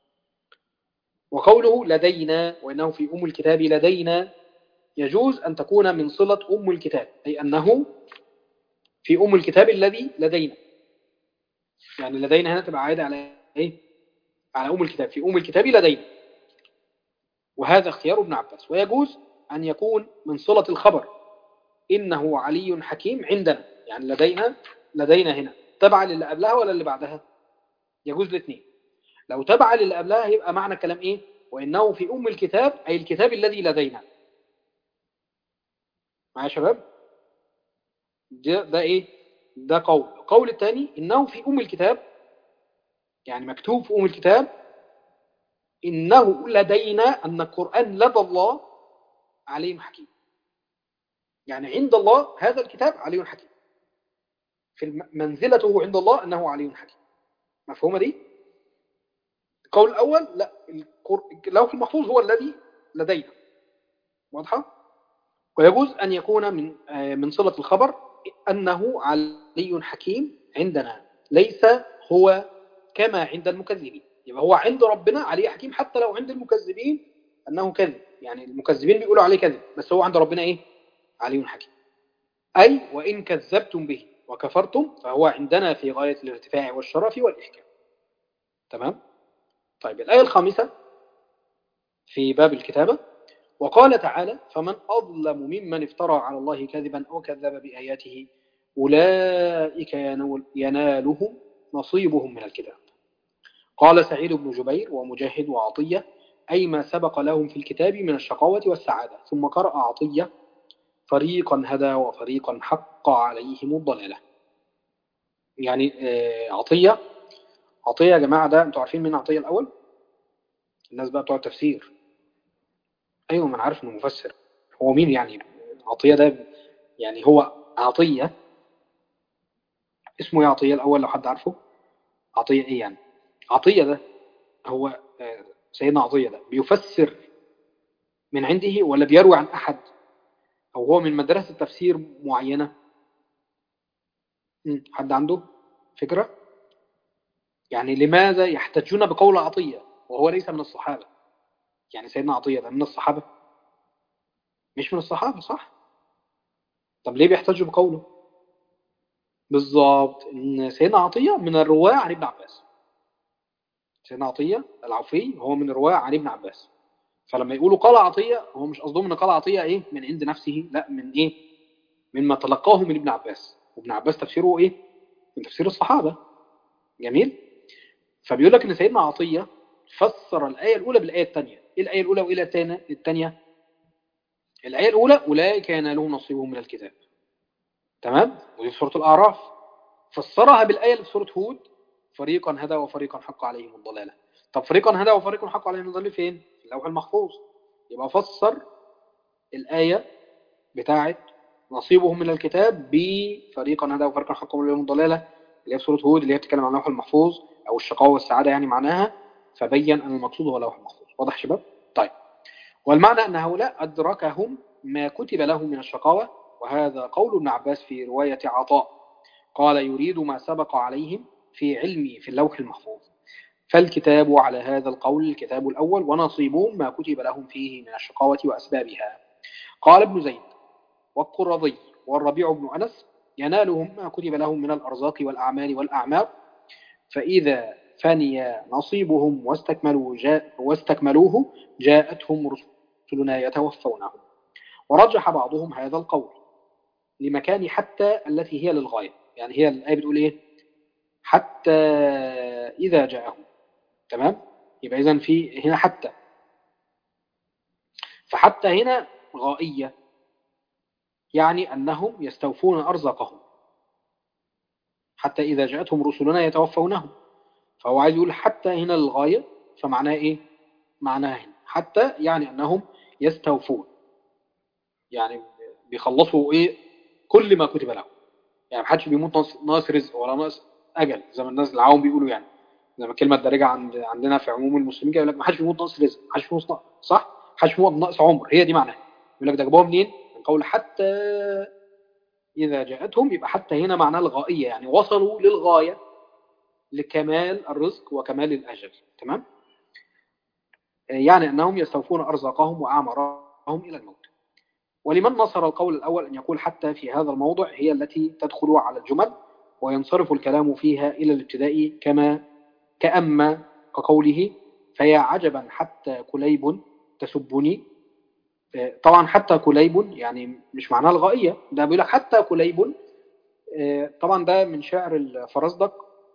وقوله لدينا وإنه في أم الكتاب لدينا يجوز أن تكون من صلة أم الكتاب أي أنه في أم الكتاب الذي لدينا يعني لدينا هنا تبقى عائدة على إيه؟ على أم الكتاب في أم الكتاب لدينا وهذا اختيار ابن عباس ويجوز أن يكون من صلة الخبر إنه علي حكيم عندنا يعني لدينا لدينا هنا تبع للي قبلها ولا اللي بعدها يجوز الاثنين لو تبع للي قبلها يبقى معنى الكلام إيه وإنه في أم الكتاب أي الكتاب الذي لدينا معايا يا شباب ده, ده إيه ده قول القول الثاني إنه في أم الكتاب يعني مكتوب في أم الكتاب إنه لدينا أن القرآن لدى الله عليم حكيم يعني عند الله هذا الكتاب علي حكيم في منزلته عند الله أنه علي حكيم مفهومة دي؟ القول الأول لا اللوح المحفوظ هو الذي لدينا واضحة؟ ويجوز أن يكون من من صلة الخبر أنه علي حكيم عندنا ليس هو كما عند المكذبين يبقى هو عند ربنا علي حكيم حتى لو عند المكذبين أنه كذب يعني المكذبين بيقولوا عليه كذب بس هو عند ربنا إيه علي حكيم أي وإن كذبتم به وكفرتم فهو عندنا في غاية الارتفاع والشرف والإحكام تمام طيب الآية الخامسة في باب الكتابة وقال تعالى فمن أظلم ممن افترى على الله كذبا أو كذب بآياته أولئك ينالهم نصيبهم من الكتاب قال سعيد بن جبير ومجاهد وعطية أي ما سبق لهم في الكتاب من الشقاوة والسعادة ثم قرأ عطية فريقا هدى وفريقا حق عليهم الضلالة يعني عطية عطية يا جماعة ده انتوا عارفين مين عطية الأول الناس بقى بتوع التفسير أيوة من عارف انه مفسر هو مين يعني عطية ده يعني هو عطية اسمه ايه عطية الأول لو حد عارفه عطية ايه يعني عطية ده هو سيدنا عطية ده بيفسر من عنده ولا بيروي عن أحد أو هو من مدرسة تفسير معينة حد عنده فكرة يعني لماذا يحتجون بقول عطية وهو ليس من الصحابة يعني سيدنا عطية ده من الصحابة مش من الصحابة صح طب ليه بيحتجوا بقوله بالضبط ان سيدنا عطية من الرواة عن ابن عباس سيدنا عطية العوفي هو من الرواة عن ابن عباس فلما يقولوا قال عطية هو مش قصدهم ان قال عطية ايه من عند نفسه لا من ايه مما تلقاه من ابن عباس وابن عباس تفسيره ايه من تفسير الصحابة جميل فبيقول لك ان سيدنا عطية فسر الآية الأولى بالآية الثانية ايه الآية الأولى وإيه الثانية الآية الأولى أولئك ينالهم نصيبهم من الكتاب تمام ودي في سورة الأعراف فسرها بالآية اللي في سورة هود فريقا هدى وفريقا حق عليهم الضلالة طب فريقا هدى وفريقا حق عليهم الضلالة فين في اللوح المحفوظ يبقى فسر الآية بتاعت نصيبهم من الكتاب بفريقا هدى وفريقا حق عليهم الضلالة اللي هي في سورة هود اللي هي بتتكلم عن اللوح المحفوظ أو الشقاوة والسعادة يعني معناها فبين أن المقصود هو اللوح المحفوظ واضح شباب طيب والمعنى أن هؤلاء أدركهم ما كتب لهم من الشقاوة وهذا قول ابن عباس في رواية عطاء قال يريد ما سبق عليهم في علمي في اللوح المحفوظ فالكتاب على هذا القول الكتاب الأول ونصيبهم ما كتب لهم فيه من الشقاوة وأسبابها قال ابن زيد والقرضي والربيع بن أنس ينالهم ما كتب لهم من الأرزاق والأعمال والأعمار فإذا فني نصيبهم واستكملوا جاء واستكملوه جاءتهم رسلنا يتوفونهم ورجح بعضهم هذا القول لمكان حتى التي هي للغاية يعني هي الآية بتقول إيه حتى إذا جاءهم تمام يبقى إذن في هنا حتى فحتى هنا غائية يعني أنهم يستوفون أرزاقهم حتى إذا جاءتهم رسلنا يتوفونهم فهو عايز يقول حتى هنا للغاية فمعناه إيه معناها هنا حتى يعني أنهم يستوفون يعني بيخلصوا إيه كل ما كتب لهم يعني ما حدش بيموت ناقص رزق ولا ناقص أجل زي ما الناس العوام بيقولوا يعني زي ما الكلمة الدارجة عند عندنا في عموم المسلمين يقول لك ما حدش بيموت ناقص رزق ما حدش بيموت ناقص صح ما حدش بيموت ناقص عمر هي دي معناها يقول لك ده جابوها منين من قول حتى إذا جاءتهم يبقى حتى هنا معناه الغائية يعني وصلوا للغاية لكمال الرزق وكمال الأجل تمام يعني أنهم يستوفون أرزاقهم وأعمارهم إلى الموت ولمن نصر القول الأول أن يقول حتى في هذا الموضع هي التي تدخل على الجمل وينصرف الكلام فيها إلى الابتداء كما كأما كقوله فيا عجبا حتى كليب تسبني طبعا حتى كليب يعني مش معناها الغائية ده بيقول لك حتى كليب طبعا ده من شعر الفرزدق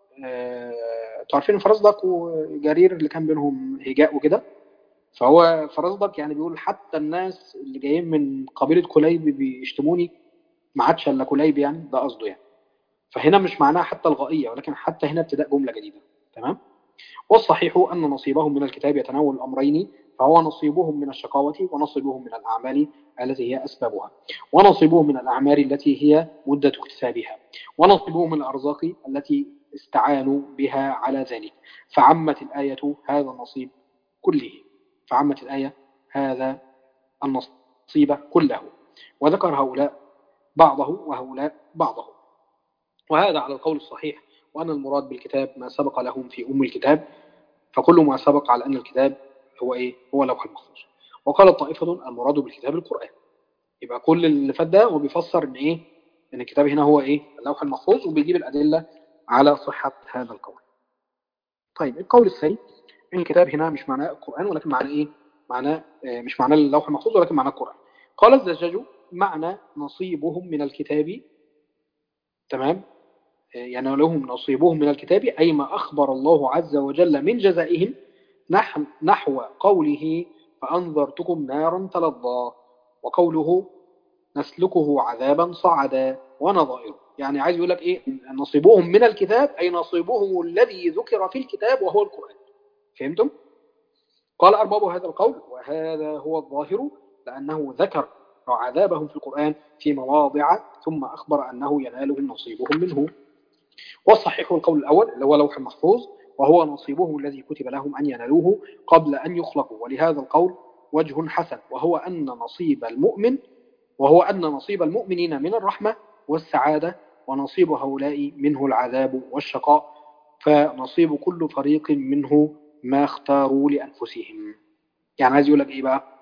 تعرفين الفرزدق وجرير اللي كان بينهم هجاء وكده فهو فرزدق يعني بيقول حتى الناس اللي جايين من قبيلة كليب بيشتموني ما عادش الا كليب يعني ده قصده يعني فهنا مش معناها حتى الغائية ولكن حتى هنا ابتداء جملة جديدة تمام والصحيح أن نصيبهم من الكتاب يتناول الأمرين فهو نصيبهم من الشقاوة ونصيبهم من الأعمال التي هي أسبابها ونصيبهم من الأعمال التي هي مدة اكتسابها ونصيبهم من الأرزاق التي استعانوا بها على ذلك فعمت الآية هذا النصيب كله فعمت الآية هذا النصيب كله وذكر هؤلاء بعضه وهؤلاء بعضه وهذا على القول الصحيح وأن المراد بالكتاب ما سبق لهم في أم الكتاب فكل ما سبق على أن الكتاب هو إيه؟ هو لوح المحفوظ وقال طائفة المراد بالكتاب القرآن يبقى كل اللي فات ده هو بيفسر إن إيه؟ إن الكتاب هنا هو إيه؟ اللوح المحفوظ وبيجيب الأدلة على صحة هذا القول طيب القول الثاني إن الكتاب هنا مش معناه القرآن ولكن معناه إيه؟ معناه مش معناه اللوح المحفوظ ولكن معناه القرآن قال الزجاج معنى نصيبهم من الكتاب تمام يعني لهم نصيبهم من الكتاب أي ما أخبر الله عز وجل من جزائهم نحو قوله فأنذرتكم نارا تلظى وقوله نسلكه عذابا صعدا ونظائره يعني عايز يقول لك إيه نصيبهم من الكتاب أي نصيبهم الذي ذكر في الكتاب وهو القرآن فهمتم؟ قال أرباب هذا القول وهذا هو الظاهر لأنه ذكر عذابهم في القرآن في مواضع ثم أخبر أنه ينالهم نصيبهم منه والصحيح القول الأول اللي هو لوح المحفوظ وهو نصيبهم الذي كتب لهم أن ينالوه قبل أن يخلقوا ولهذا القول وجه حسن وهو أن نصيب المؤمن وهو أن نصيب المؤمنين من الرحمة والسعادة ونصيب هؤلاء منه العذاب والشقاء فنصيب كل فريق منه ما اختاروا لأنفسهم يعني عايز يقول لك إيه بقى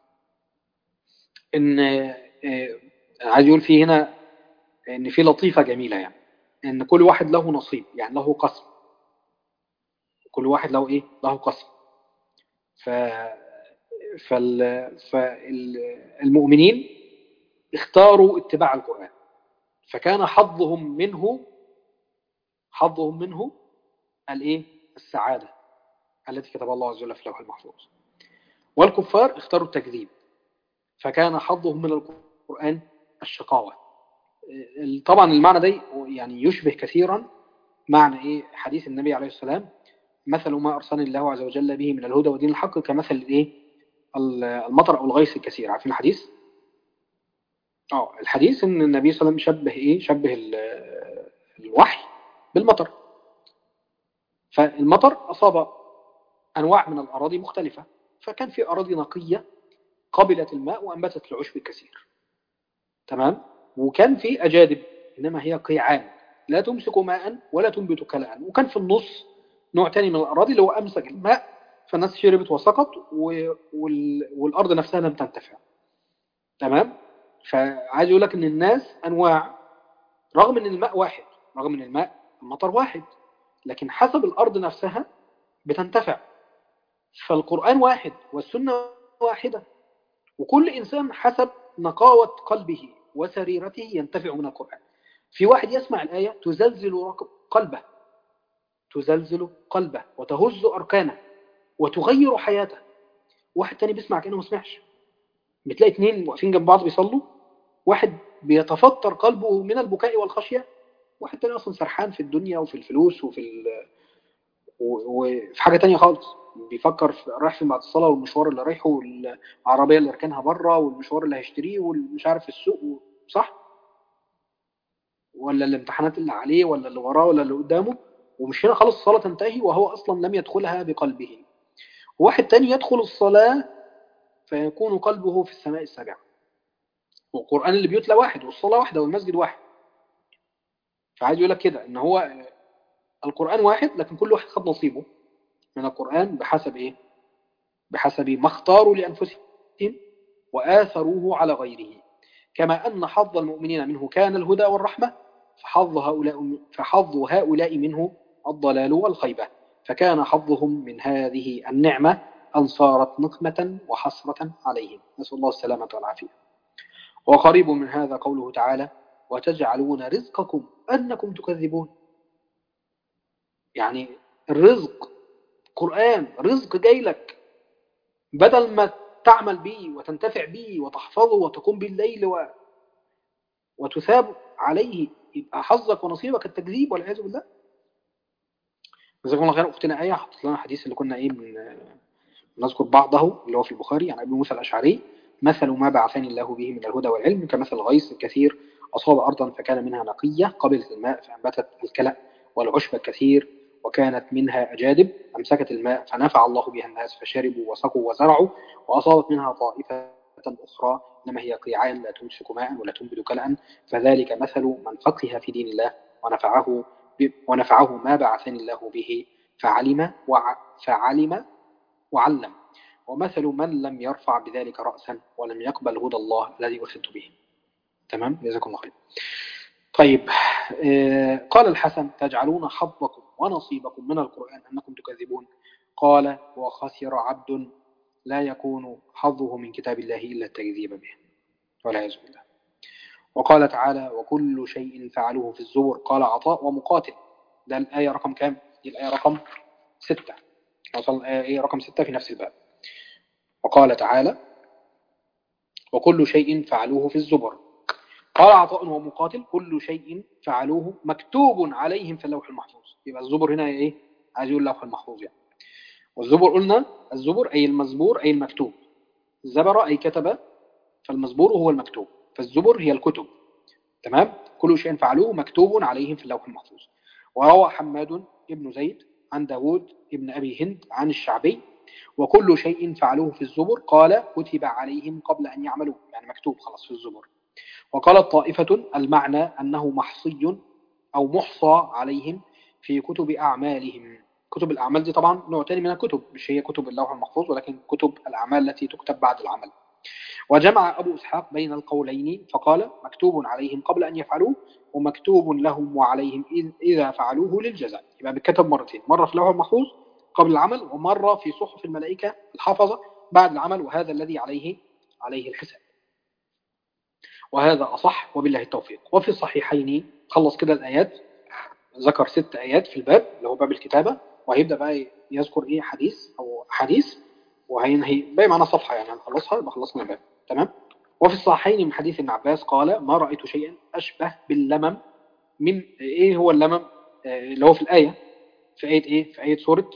إن عايز يقول فيه هنا إن في لطيفة جميلة يعني إن كل واحد له نصيب يعني له قسم كل واحد له إيه له قسم ف فال... فالمؤمنين اختاروا اتباع القرآن فكان حظهم منه حظهم منه الايه السعادة التي كتب الله عز وجل في اللوح المحفوظ والكفار اختاروا التكذيب فكان حظهم من القرآن الشقاوة طبعا المعنى ده يعني يشبه كثيرا معنى ايه حديث النبي عليه السلام مثل ما أرسل الله عز وجل به من الهدى ودين الحق كمثل الايه المطر أو الغيث الكثير عارفين الحديث اه الحديث ان النبي صلى الله عليه وسلم شبه ايه شبه الوحي بالمطر فالمطر أصاب أنواع من الأراضي مختلفة فكان في أراضي نقية قبلت الماء وأنبتت العشب الكثير تمام وكان في أجادب إنما هي قيعان لا تمسك ماء ولا تنبت كلاء وكان في النص نوع تاني من الأراضي اللي هو أمسك الماء فالناس شربت وسقط والأرض نفسها لم تنتفع تمام فعايز يقول لك ان الناس انواع رغم ان الماء واحد رغم ان الماء المطر واحد لكن حسب الارض نفسها بتنتفع فالقرآن واحد والسنة واحدة وكل انسان حسب نقاوة قلبه وسريرته ينتفع من القرآن في واحد يسمع الآية تزلزل قلبه تزلزل قلبه وتهز أركانه وتغير حياته واحد تاني بيسمع كأنه ما سمعش بتلاقي اتنين واقفين جنب بعض بيصلوا واحد بيتفطر قلبه من البكاء والخشية واحد تاني أصلا سرحان في الدنيا وفي الفلوس وفي ال... وفي حاجة تانية خالص بيفكر في رايح فين بعد الصلاة والمشوار اللي رايحه والعربية اللي ركنها بره والمشوار اللي هيشتريه والمش عارف السوق و... صح؟ ولا الامتحانات اللي عليه ولا اللي وراه ولا اللي قدامه ومش هنا خلاص الصلاة تنتهي وهو أصلا لم يدخلها بقلبه واحد تاني يدخل الصلاة فيكون قلبه في السماء السابعة والقرآن اللي بيتلى واحد والصلاة واحدة والمسجد واحد فعايز يقول لك كده ان هو القرآن واحد لكن كل واحد خد نصيبه من القرآن بحسب ايه بحسب ما اختاروا لأنفسهم وآثروه على غيره كما أن حظ المؤمنين منه كان الهدى والرحمة فحظ هؤلاء, فحظ هؤلاء منه الضلال والخيبة فكان حظهم من هذه النعمة أن صارت نقمة وحسرة عليهم نسأل الله السلامة والعافية وقريب من هذا قوله تعالى وتجعلون رزقكم أنكم تكذبون يعني الرزق قرآن رزق جاي لك بدل ما تعمل به وتنتفع به وتحفظه وتقوم بالليل و... وتثاب عليه يبقى حظك ونصيبك التكذيب والعياذ بالله جزاكم الله خير اختنا ايه حطت لنا حديث اللي كنا ايه من نذكر بعضه اللي هو في البخاري عن ابي موسى الاشعري مثل ما بعثني الله به من الهدى والعلم كمثل غيث كثير اصاب ارضا فكان منها نقيه قبلت الماء فانبتت الكلأ والعشب الكثير وكانت منها أجادب أمسكت الماء فنفع الله بها الناس فشربوا وسقوا وزرعوا وأصابت منها طائفة أخرى إنما هي قيعان لا تمسك ماء ولا تنبت كلأ فذلك مثل من فقه في دين الله ونفعه ونفعه ما بعثني الله به فعلم وع فعلم وعلم ومثل من لم يرفع بذلك رأسا ولم يقبل هدى الله الذي أرسلت به تمام جزاكم الله خير طيب آه قال الحسن تجعلون حظكم ونصيبكم من القرآن أنكم تكذبون قال وخسر عبد لا يكون حظه من كتاب الله إلا التكذيب به والعياذ بالله وقال تعالى وكل شيء فعلوه في الزبر قال عطاء ومقاتل ده الآية رقم كام؟ دي الآية رقم ستة وصل الآية رقم ستة في نفس الباب وقال تعالى وكل شيء فعلوه في الزبر قال عطاء ومقاتل كل شيء فعلوه مكتوب عليهم في اللوح المحفوظ يبقى الزبر هنا ايه عايز يقول اللوح المحفوظ يعني والزبر قلنا الزبر أي المزبور أي المكتوب زبر أي كتب فالمزبور هو المكتوب فالزبر هي الكتب تمام كل شيء فعلوه مكتوب عليهم في اللوح المحفوظ وروى حماد ابن زيد عن داود ابن أبي هند عن الشعبي وكل شيء فعلوه في الزبر قال كتب عليهم قبل أن يعملوه يعني مكتوب خلاص في الزبر وقالت طائفة المعنى أنه محصي أو محصى عليهم في كتب أعمالهم كتب الأعمال دي طبعا نوع تاني من الكتب مش هي كتب اللوح المحفوظ ولكن كتب الأعمال التي تكتب بعد العمل وجمع أبو إسحاق بين القولين فقال مكتوب عليهم قبل أن يفعلوه ومكتوب لهم وعليهم إذا فعلوه للجزاء يبقى بيتكتب مرتين مرة في اللوح المحفوظ قبل العمل ومرة في صحف الملائكة الحافظة بعد العمل وهذا الذي عليه عليه الحساب وهذا أصح وبالله التوفيق وفي الصحيحين خلص كده الآيات ذكر ست آيات في الباب اللي هو باب الكتابة وهيبدأ بقى يذكر إيه حديث أو حديث وهينهي باقي معنا صفحة يعني هنخلصها يبقى خلصنا الباب تمام وفي الصحيحين من حديث ابن عباس قال ما رأيت شيئا أشبه باللمم من إيه هو اللمم اللي هو في الآية في آية إيه في آية سورة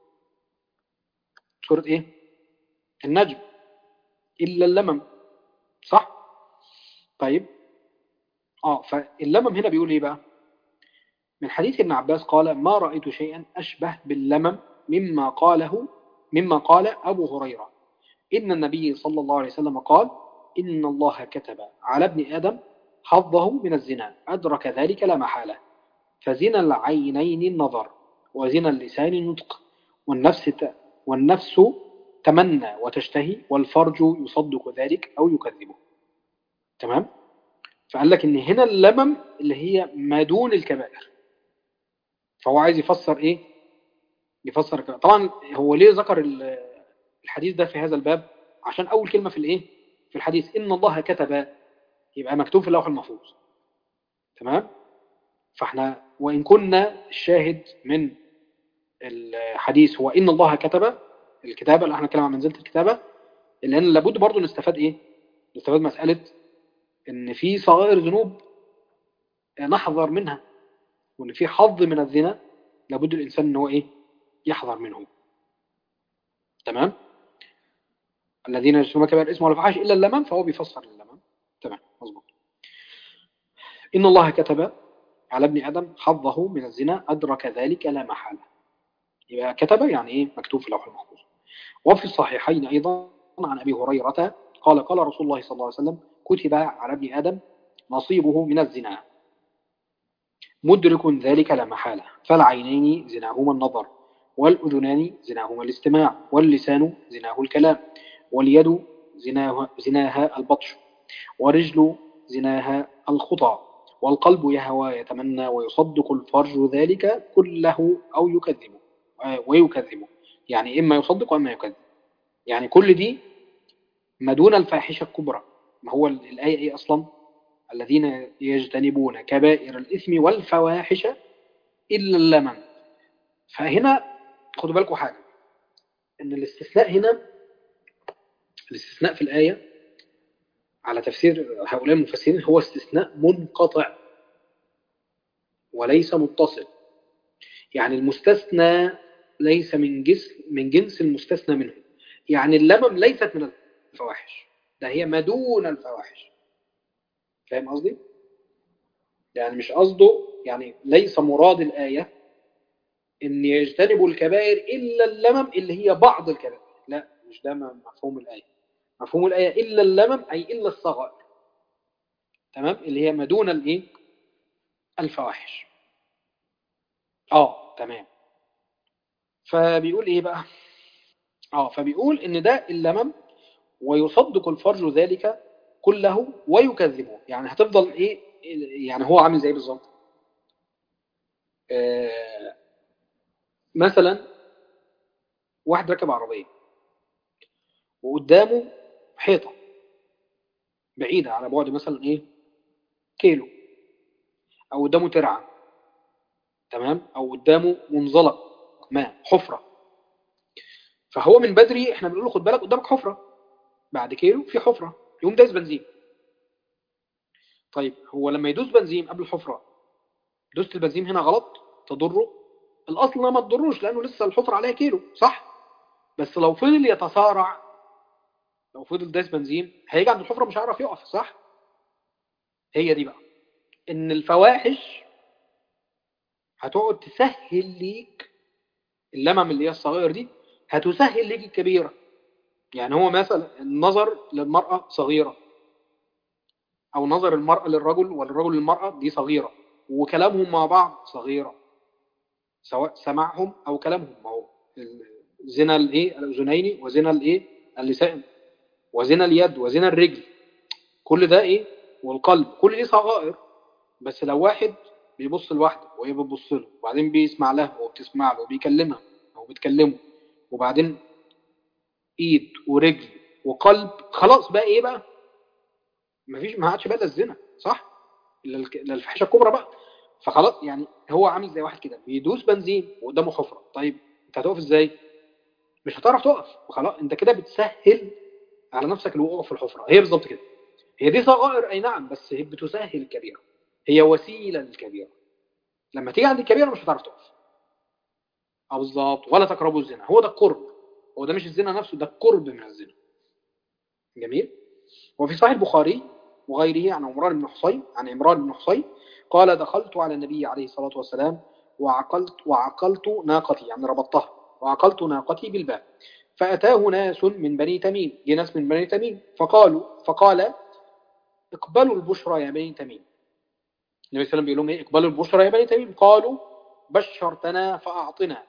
سورة إيه النجم إلا اللمم صح طيب اه فاللمم هنا بيقول ايه بقى من حديث ابن عباس قال ما رأيت شيئا أشبه باللمم مما قاله مما قال أبو هريرة إن النبي صلى الله عليه وسلم قال إن الله كتب على ابن آدم حظه من الزنا أدرك ذلك لا محالة فزنا العينين النظر وزنا اللسان النطق والنفس ت... والنفس تمنى وتشتهي والفرج يصدق ذلك أو يكذبه تمام فقال لك ان هنا اللمم اللي هي ما دون الكبائر فهو عايز يفسر ايه يفسر الكبائر. طبعا هو ليه ذكر الحديث ده في هذا الباب عشان اول كلمة في الايه في الحديث ان الله كتب يبقى مكتوب في اللوح المحفوظ تمام فاحنا وان كنا الشاهد من الحديث هو ان الله كتب الكتابة اللي احنا نتكلم عن منزلة الكتابة لان لابد برضو نستفاد ايه نستفاد مسألة ان في صغائر ذنوب نحذر منها وان في حظ من الزنا لابد الانسان ان هو ايه يحذر منه تمام الذين يجتنبون كبائر الاسم والفحاش الا اللمم فهو بيفسر اللمم تمام مظبوط ان الله كتب على ابن ادم حظه من الزنا ادرك ذلك لا محاله يبقى كتب يعني ايه مكتوب في اللوح المحفوظ وفي الصحيحين ايضا عن ابي هريره قال قال رسول الله صلى الله عليه وسلم كتب على ابن آدم نصيبه من الزنا مدرك ذلك لا محالة فالعينين زناهما النظر والأذنان زناهما الاستماع واللسان زناه الكلام واليد زناها, زناها البطش ورجل زناها الخطى والقلب يهوى يتمنى ويصدق الفرج ذلك كله أو يكذبه آه، ويكذبه يعني إما يصدق وإما يكذب يعني كل دي ما دون الفاحشة الكبرى ما هو الآية إيه أصلا الذين يجتنبون كبائر الإثم والفواحش إلا اللمن فهنا خدوا بالكم حاجة إن الاستثناء هنا الاستثناء في الآية على تفسير هؤلاء المفسرين هو استثناء منقطع وليس متصل يعني المستثنى ليس من جنس من جنس المستثنى منه يعني اللمم ليست من الفواحش ده هي ما دون الفواحش فاهم قصدي يعني مش قصده يعني ليس مراد الآية ان يجتنبوا الكبائر الا اللمم اللي هي بعض الكبائر لا مش ده مفهوم الآية مفهوم الآية إلا اللمم أي إلا الصغائر تمام اللي هي ما دون الإيه الفواحش آه تمام فبيقول إيه بقى آه فبيقول إن ده اللمم ويصدق الفرج ذلك كله ويكذبه يعني هتفضل إيه يعني هو عامل زي بالظبط آه مثلا واحد ركب عربية وقدامه حيطة بعيدة على بعد مثلا ايه كيلو او قدامه ترعة تمام او قدامه منزلق ما حفرة فهو من بدري احنا بنقول له خد بالك قدامك حفرة بعد كيلو في حفرة يقوم دايس بنزين طيب هو لما يدوس بنزين قبل الحفرة دوست البنزين هنا غلط تضره الاصل ما تضروش لانه لسه الحفرة عليها كيلو صح بس لو فضل يتسارع لو فضل دايس بنزين هيجي عند الحفرة مش هيعرف يقف صح هي دي بقى ان الفواحش هتقعد تسهل ليك اللمم اللي هي الصغير دي هتسهل ليك الكبيرة يعني هو مثلا النظر للمرأة صغيرة او نظر المرأة للرجل والرجل للمرأة دي صغيرة وكلامهم مع بعض صغيرة سواء سمعهم او كلامهم ما هو زنا الايه الاذنين وزنا الايه اللسان وزنا اليد وزنا الرجل كل ده ايه والقلب كل دي صغائر بس لو واحد بيبص لوحده وهي بتبص له وبعدين بيسمع لها وبتسمع له وبيكلمها او بتكلمه وبعدين ايد ورجل وقلب خلاص بقى ايه بقى مفيش ما عادش بقى الزنا صح الا الفحشه الكبرى بقى فخلاص يعني هو عامل زي واحد كده بيدوس بنزين وقدامه حفره طيب انت هتقف ازاي مش هتعرف تقف وخلاص انت كده بتسهل على نفسك الوقوع في الحفرة هي بالظبط كده هي دي صغائر أي نعم بس هي بتسهل الكبيرة هي وسيلة للكبيرة لما تيجي عند الكبيرة مش هتعرف تقف اه بالظبط ولا تقربوا الزنا هو ده القرب هو ده مش الزنا نفسه ده القرب من الزنا جميل وفي صحيح البخاري وغيره عن عمران بن حصين عن عمران بن حصين قال دخلت على النبي عليه الصلاة والسلام وعقلت وعقلت ناقتي يعني ربطتها وعقلت ناقتي بالباب فأتاه ناس من بني تميم جه ناس من بني تميم فقالوا فقال اقبلوا البشرى يا بني تميم النبي صلى الله عليه وسلم بيقول لهم ايه اقبلوا البشرى يا بني تميم قالوا بشرتنا فأعطنا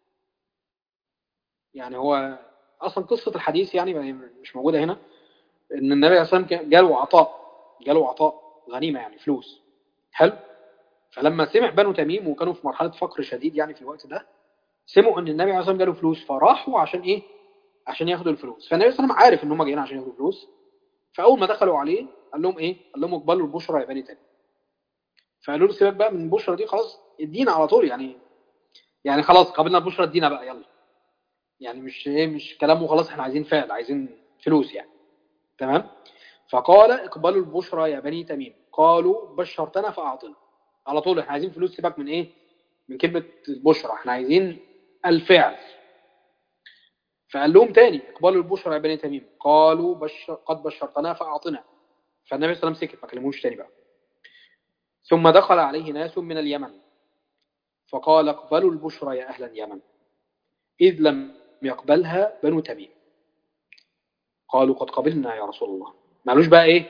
يعني هو أصلا قصة الحديث يعني مش موجودة هنا إن النبي صلى الله عليه وسلم جاله عطاء جاله عطاء غنيمة يعني فلوس حلو فلما سمع بنو تميم وكانوا في مرحلة فقر شديد يعني في الوقت ده سمعوا ان النبي عليه الصلاه والسلام جاله فلوس فراحوا عشان ايه عشان ياخدوا الفلوس فالنبي صلى الله عليه وسلم عارف ان هم جايين عشان ياخدوا فلوس فاول ما دخلوا عليه قال لهم ايه قال لهم اقبلوا البشرى يا بني تميم فقالوا له سيبك بقى من البشرى دي خلاص ادينا على طول يعني يعني خلاص قبلنا البشرى ادينا بقى يلا يعني مش ايه مش كلامه خلاص احنا عايزين فعل عايزين فلوس يعني تمام فقال اقبلوا البشرى يا بني تميم قالوا بشرتنا فاعطنا على طول احنا عايزين فلوس سيبك من ايه من كلمة البشرى احنا عايزين الفعل فقال لهم تاني اقبلوا البشرى يا بني تميم قالوا بشر قد بشرتنا فاعطنا فالنبي صلى الله عليه وسلم سكت ما كلموش تاني بقى ثم دخل عليه ناس من اليمن فقال اقبلوا البشرى يا أهل اليمن إذ لم يقبلها بنو تميم قالوا قد قبلنا يا رسول الله ما قالوش بقى ايه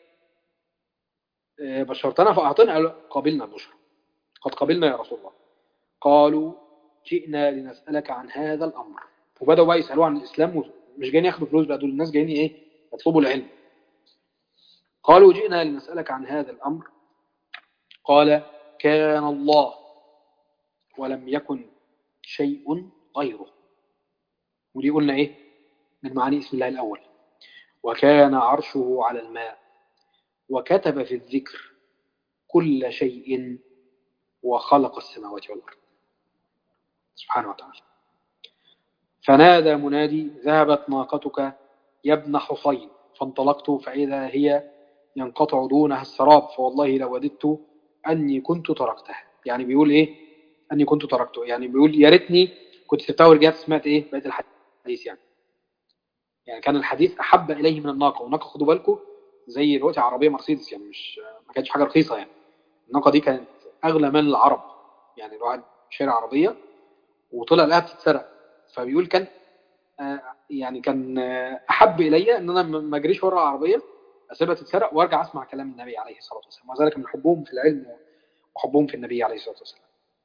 بشرتنا فأعطنا قالوا قبلنا البشرى قد قبلنا يا رسول الله قالوا جئنا لنسألك عن هذا الأمر وبدأوا بقى يسألوا عن الإسلام مش جايين ياخدوا فلوس بقى دول الناس جايين ايه يطلبوا العلم قالوا جئنا لنسألك عن هذا الأمر قال كان الله ولم يكن شيء غيره ودي قلنا إيه من معاني اسم الله الأول وكان عرشه على الماء وكتب في الذكر كل شيء وخلق السماوات والأرض سبحانه وتعالى فنادى منادي ذهبت ناقتك يا ابن حصين فانطلقت فإذا هي ينقطع دونها السراب فوالله لو وددت أني كنت تركتها يعني بيقول إيه أني كنت تركته يعني بيقول يا ريتني كنت سبتها ورجعت سمعت إيه بقيت الحديث يعني يعني كان الحديث أحب إليه من الناقة والناقة خدوا بالكم زي دلوقتي عربية مرسيدس يعني مش ما كانتش حاجة رخيصة يعني الناقة دي كانت أغلى من العرب يعني الواحد شارع عربية وطلع لها بتتسرق فبيقول كان آه يعني كان آه أحب إلي أن أنا ما أجريش ورا العربية أسيبها تتسرق وأرجع أسمع كلام النبي عليه الصلاة والسلام وذلك من حبهم في العلم وحبهم في النبي عليه الصلاة والسلام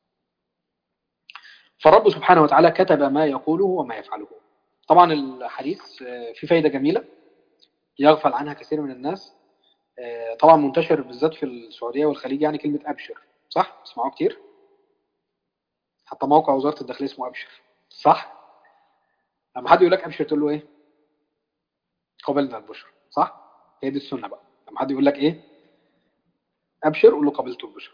فالرب سبحانه وتعالى كتب ما يقوله وما يفعله طبعا الحديث في فايدة جميلة يغفل عنها كثير من الناس طبعا منتشر بالذات في السعودية والخليج يعني كلمة أبشر صح؟ تسمعوها كتير؟ حتى موقع وزارة الداخلية اسمه أبشر صح؟ لما حد يقول لك أبشر تقول له إيه؟ قبلنا البشر صح؟ هي دي السنة بقى لما حد يقول لك إيه؟ أبشر قول له قبلت البشر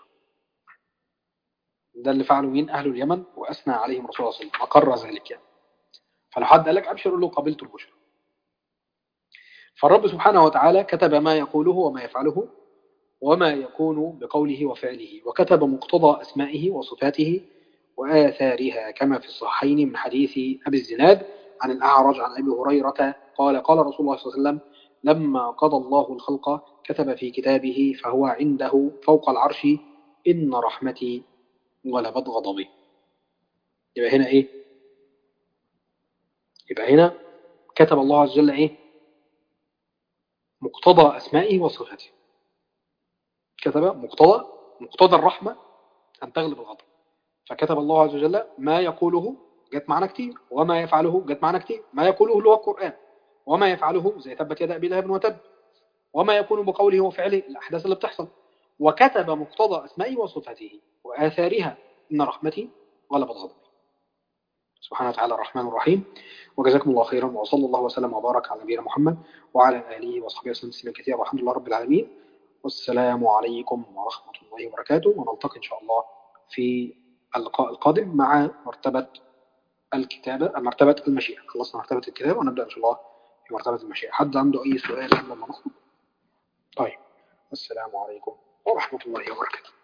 ده اللي فعله مين أهل اليمن وأثنى عليهم رسول الله صلى الله عليه وسلم أقر ذلك يعني فلو حد قال لك أبشر قول له قبلت البشر فالرب سبحانه وتعالى كتب ما يقوله وما يفعله وما يكون بقوله وفعله وكتب مقتضى أسمائه وصفاته وآثارها كما في الصحيحين من حديث أبي الزناد عن الأعرج عن أبي هريرة قال قال رسول الله صلى الله عليه وسلم لما قضى الله الخلق كتب في كتابه فهو عنده فوق العرش إن رحمتي غلبت غضبي يبقى هنا إيه يبقى هنا كتب الله عز وجل إيه مقتضى أسمائه وصفاته كتب مقتضى مقتضى الرحمة أن تغلب الغضب فكتب الله عز وجل ما يقوله جت معنا كتير وما يفعله جت معنا كتير ما يقوله اللي هو القرآن وما يفعله زي تبت يد أبي لهب وتب وما يكون بقوله وفعله الأحداث اللي بتحصل وكتب مقتضى أسمائه وصفاته وآثارها إن رحمتي غلبت غضبي سبحانه وتعالى الرحمن الرحيم وجزاكم الله خيرا وصلى الله وسلم وبارك على نبينا محمد وعلى آله وصحبه وسلم تسليما كثيرا والحمد لله رب العالمين والسلام عليكم ورحمة الله وبركاته ونلتقي إن شاء الله في اللقاء القادم مع مرتبة الكتابة مرتبة المشيئة خلصنا مرتبة الكتابة ونبدأ إن شاء الله في مرتبة المشيئة حد عنده أي سؤال قبل ما نخرج طيب السلام عليكم ورحمة الله وبركاته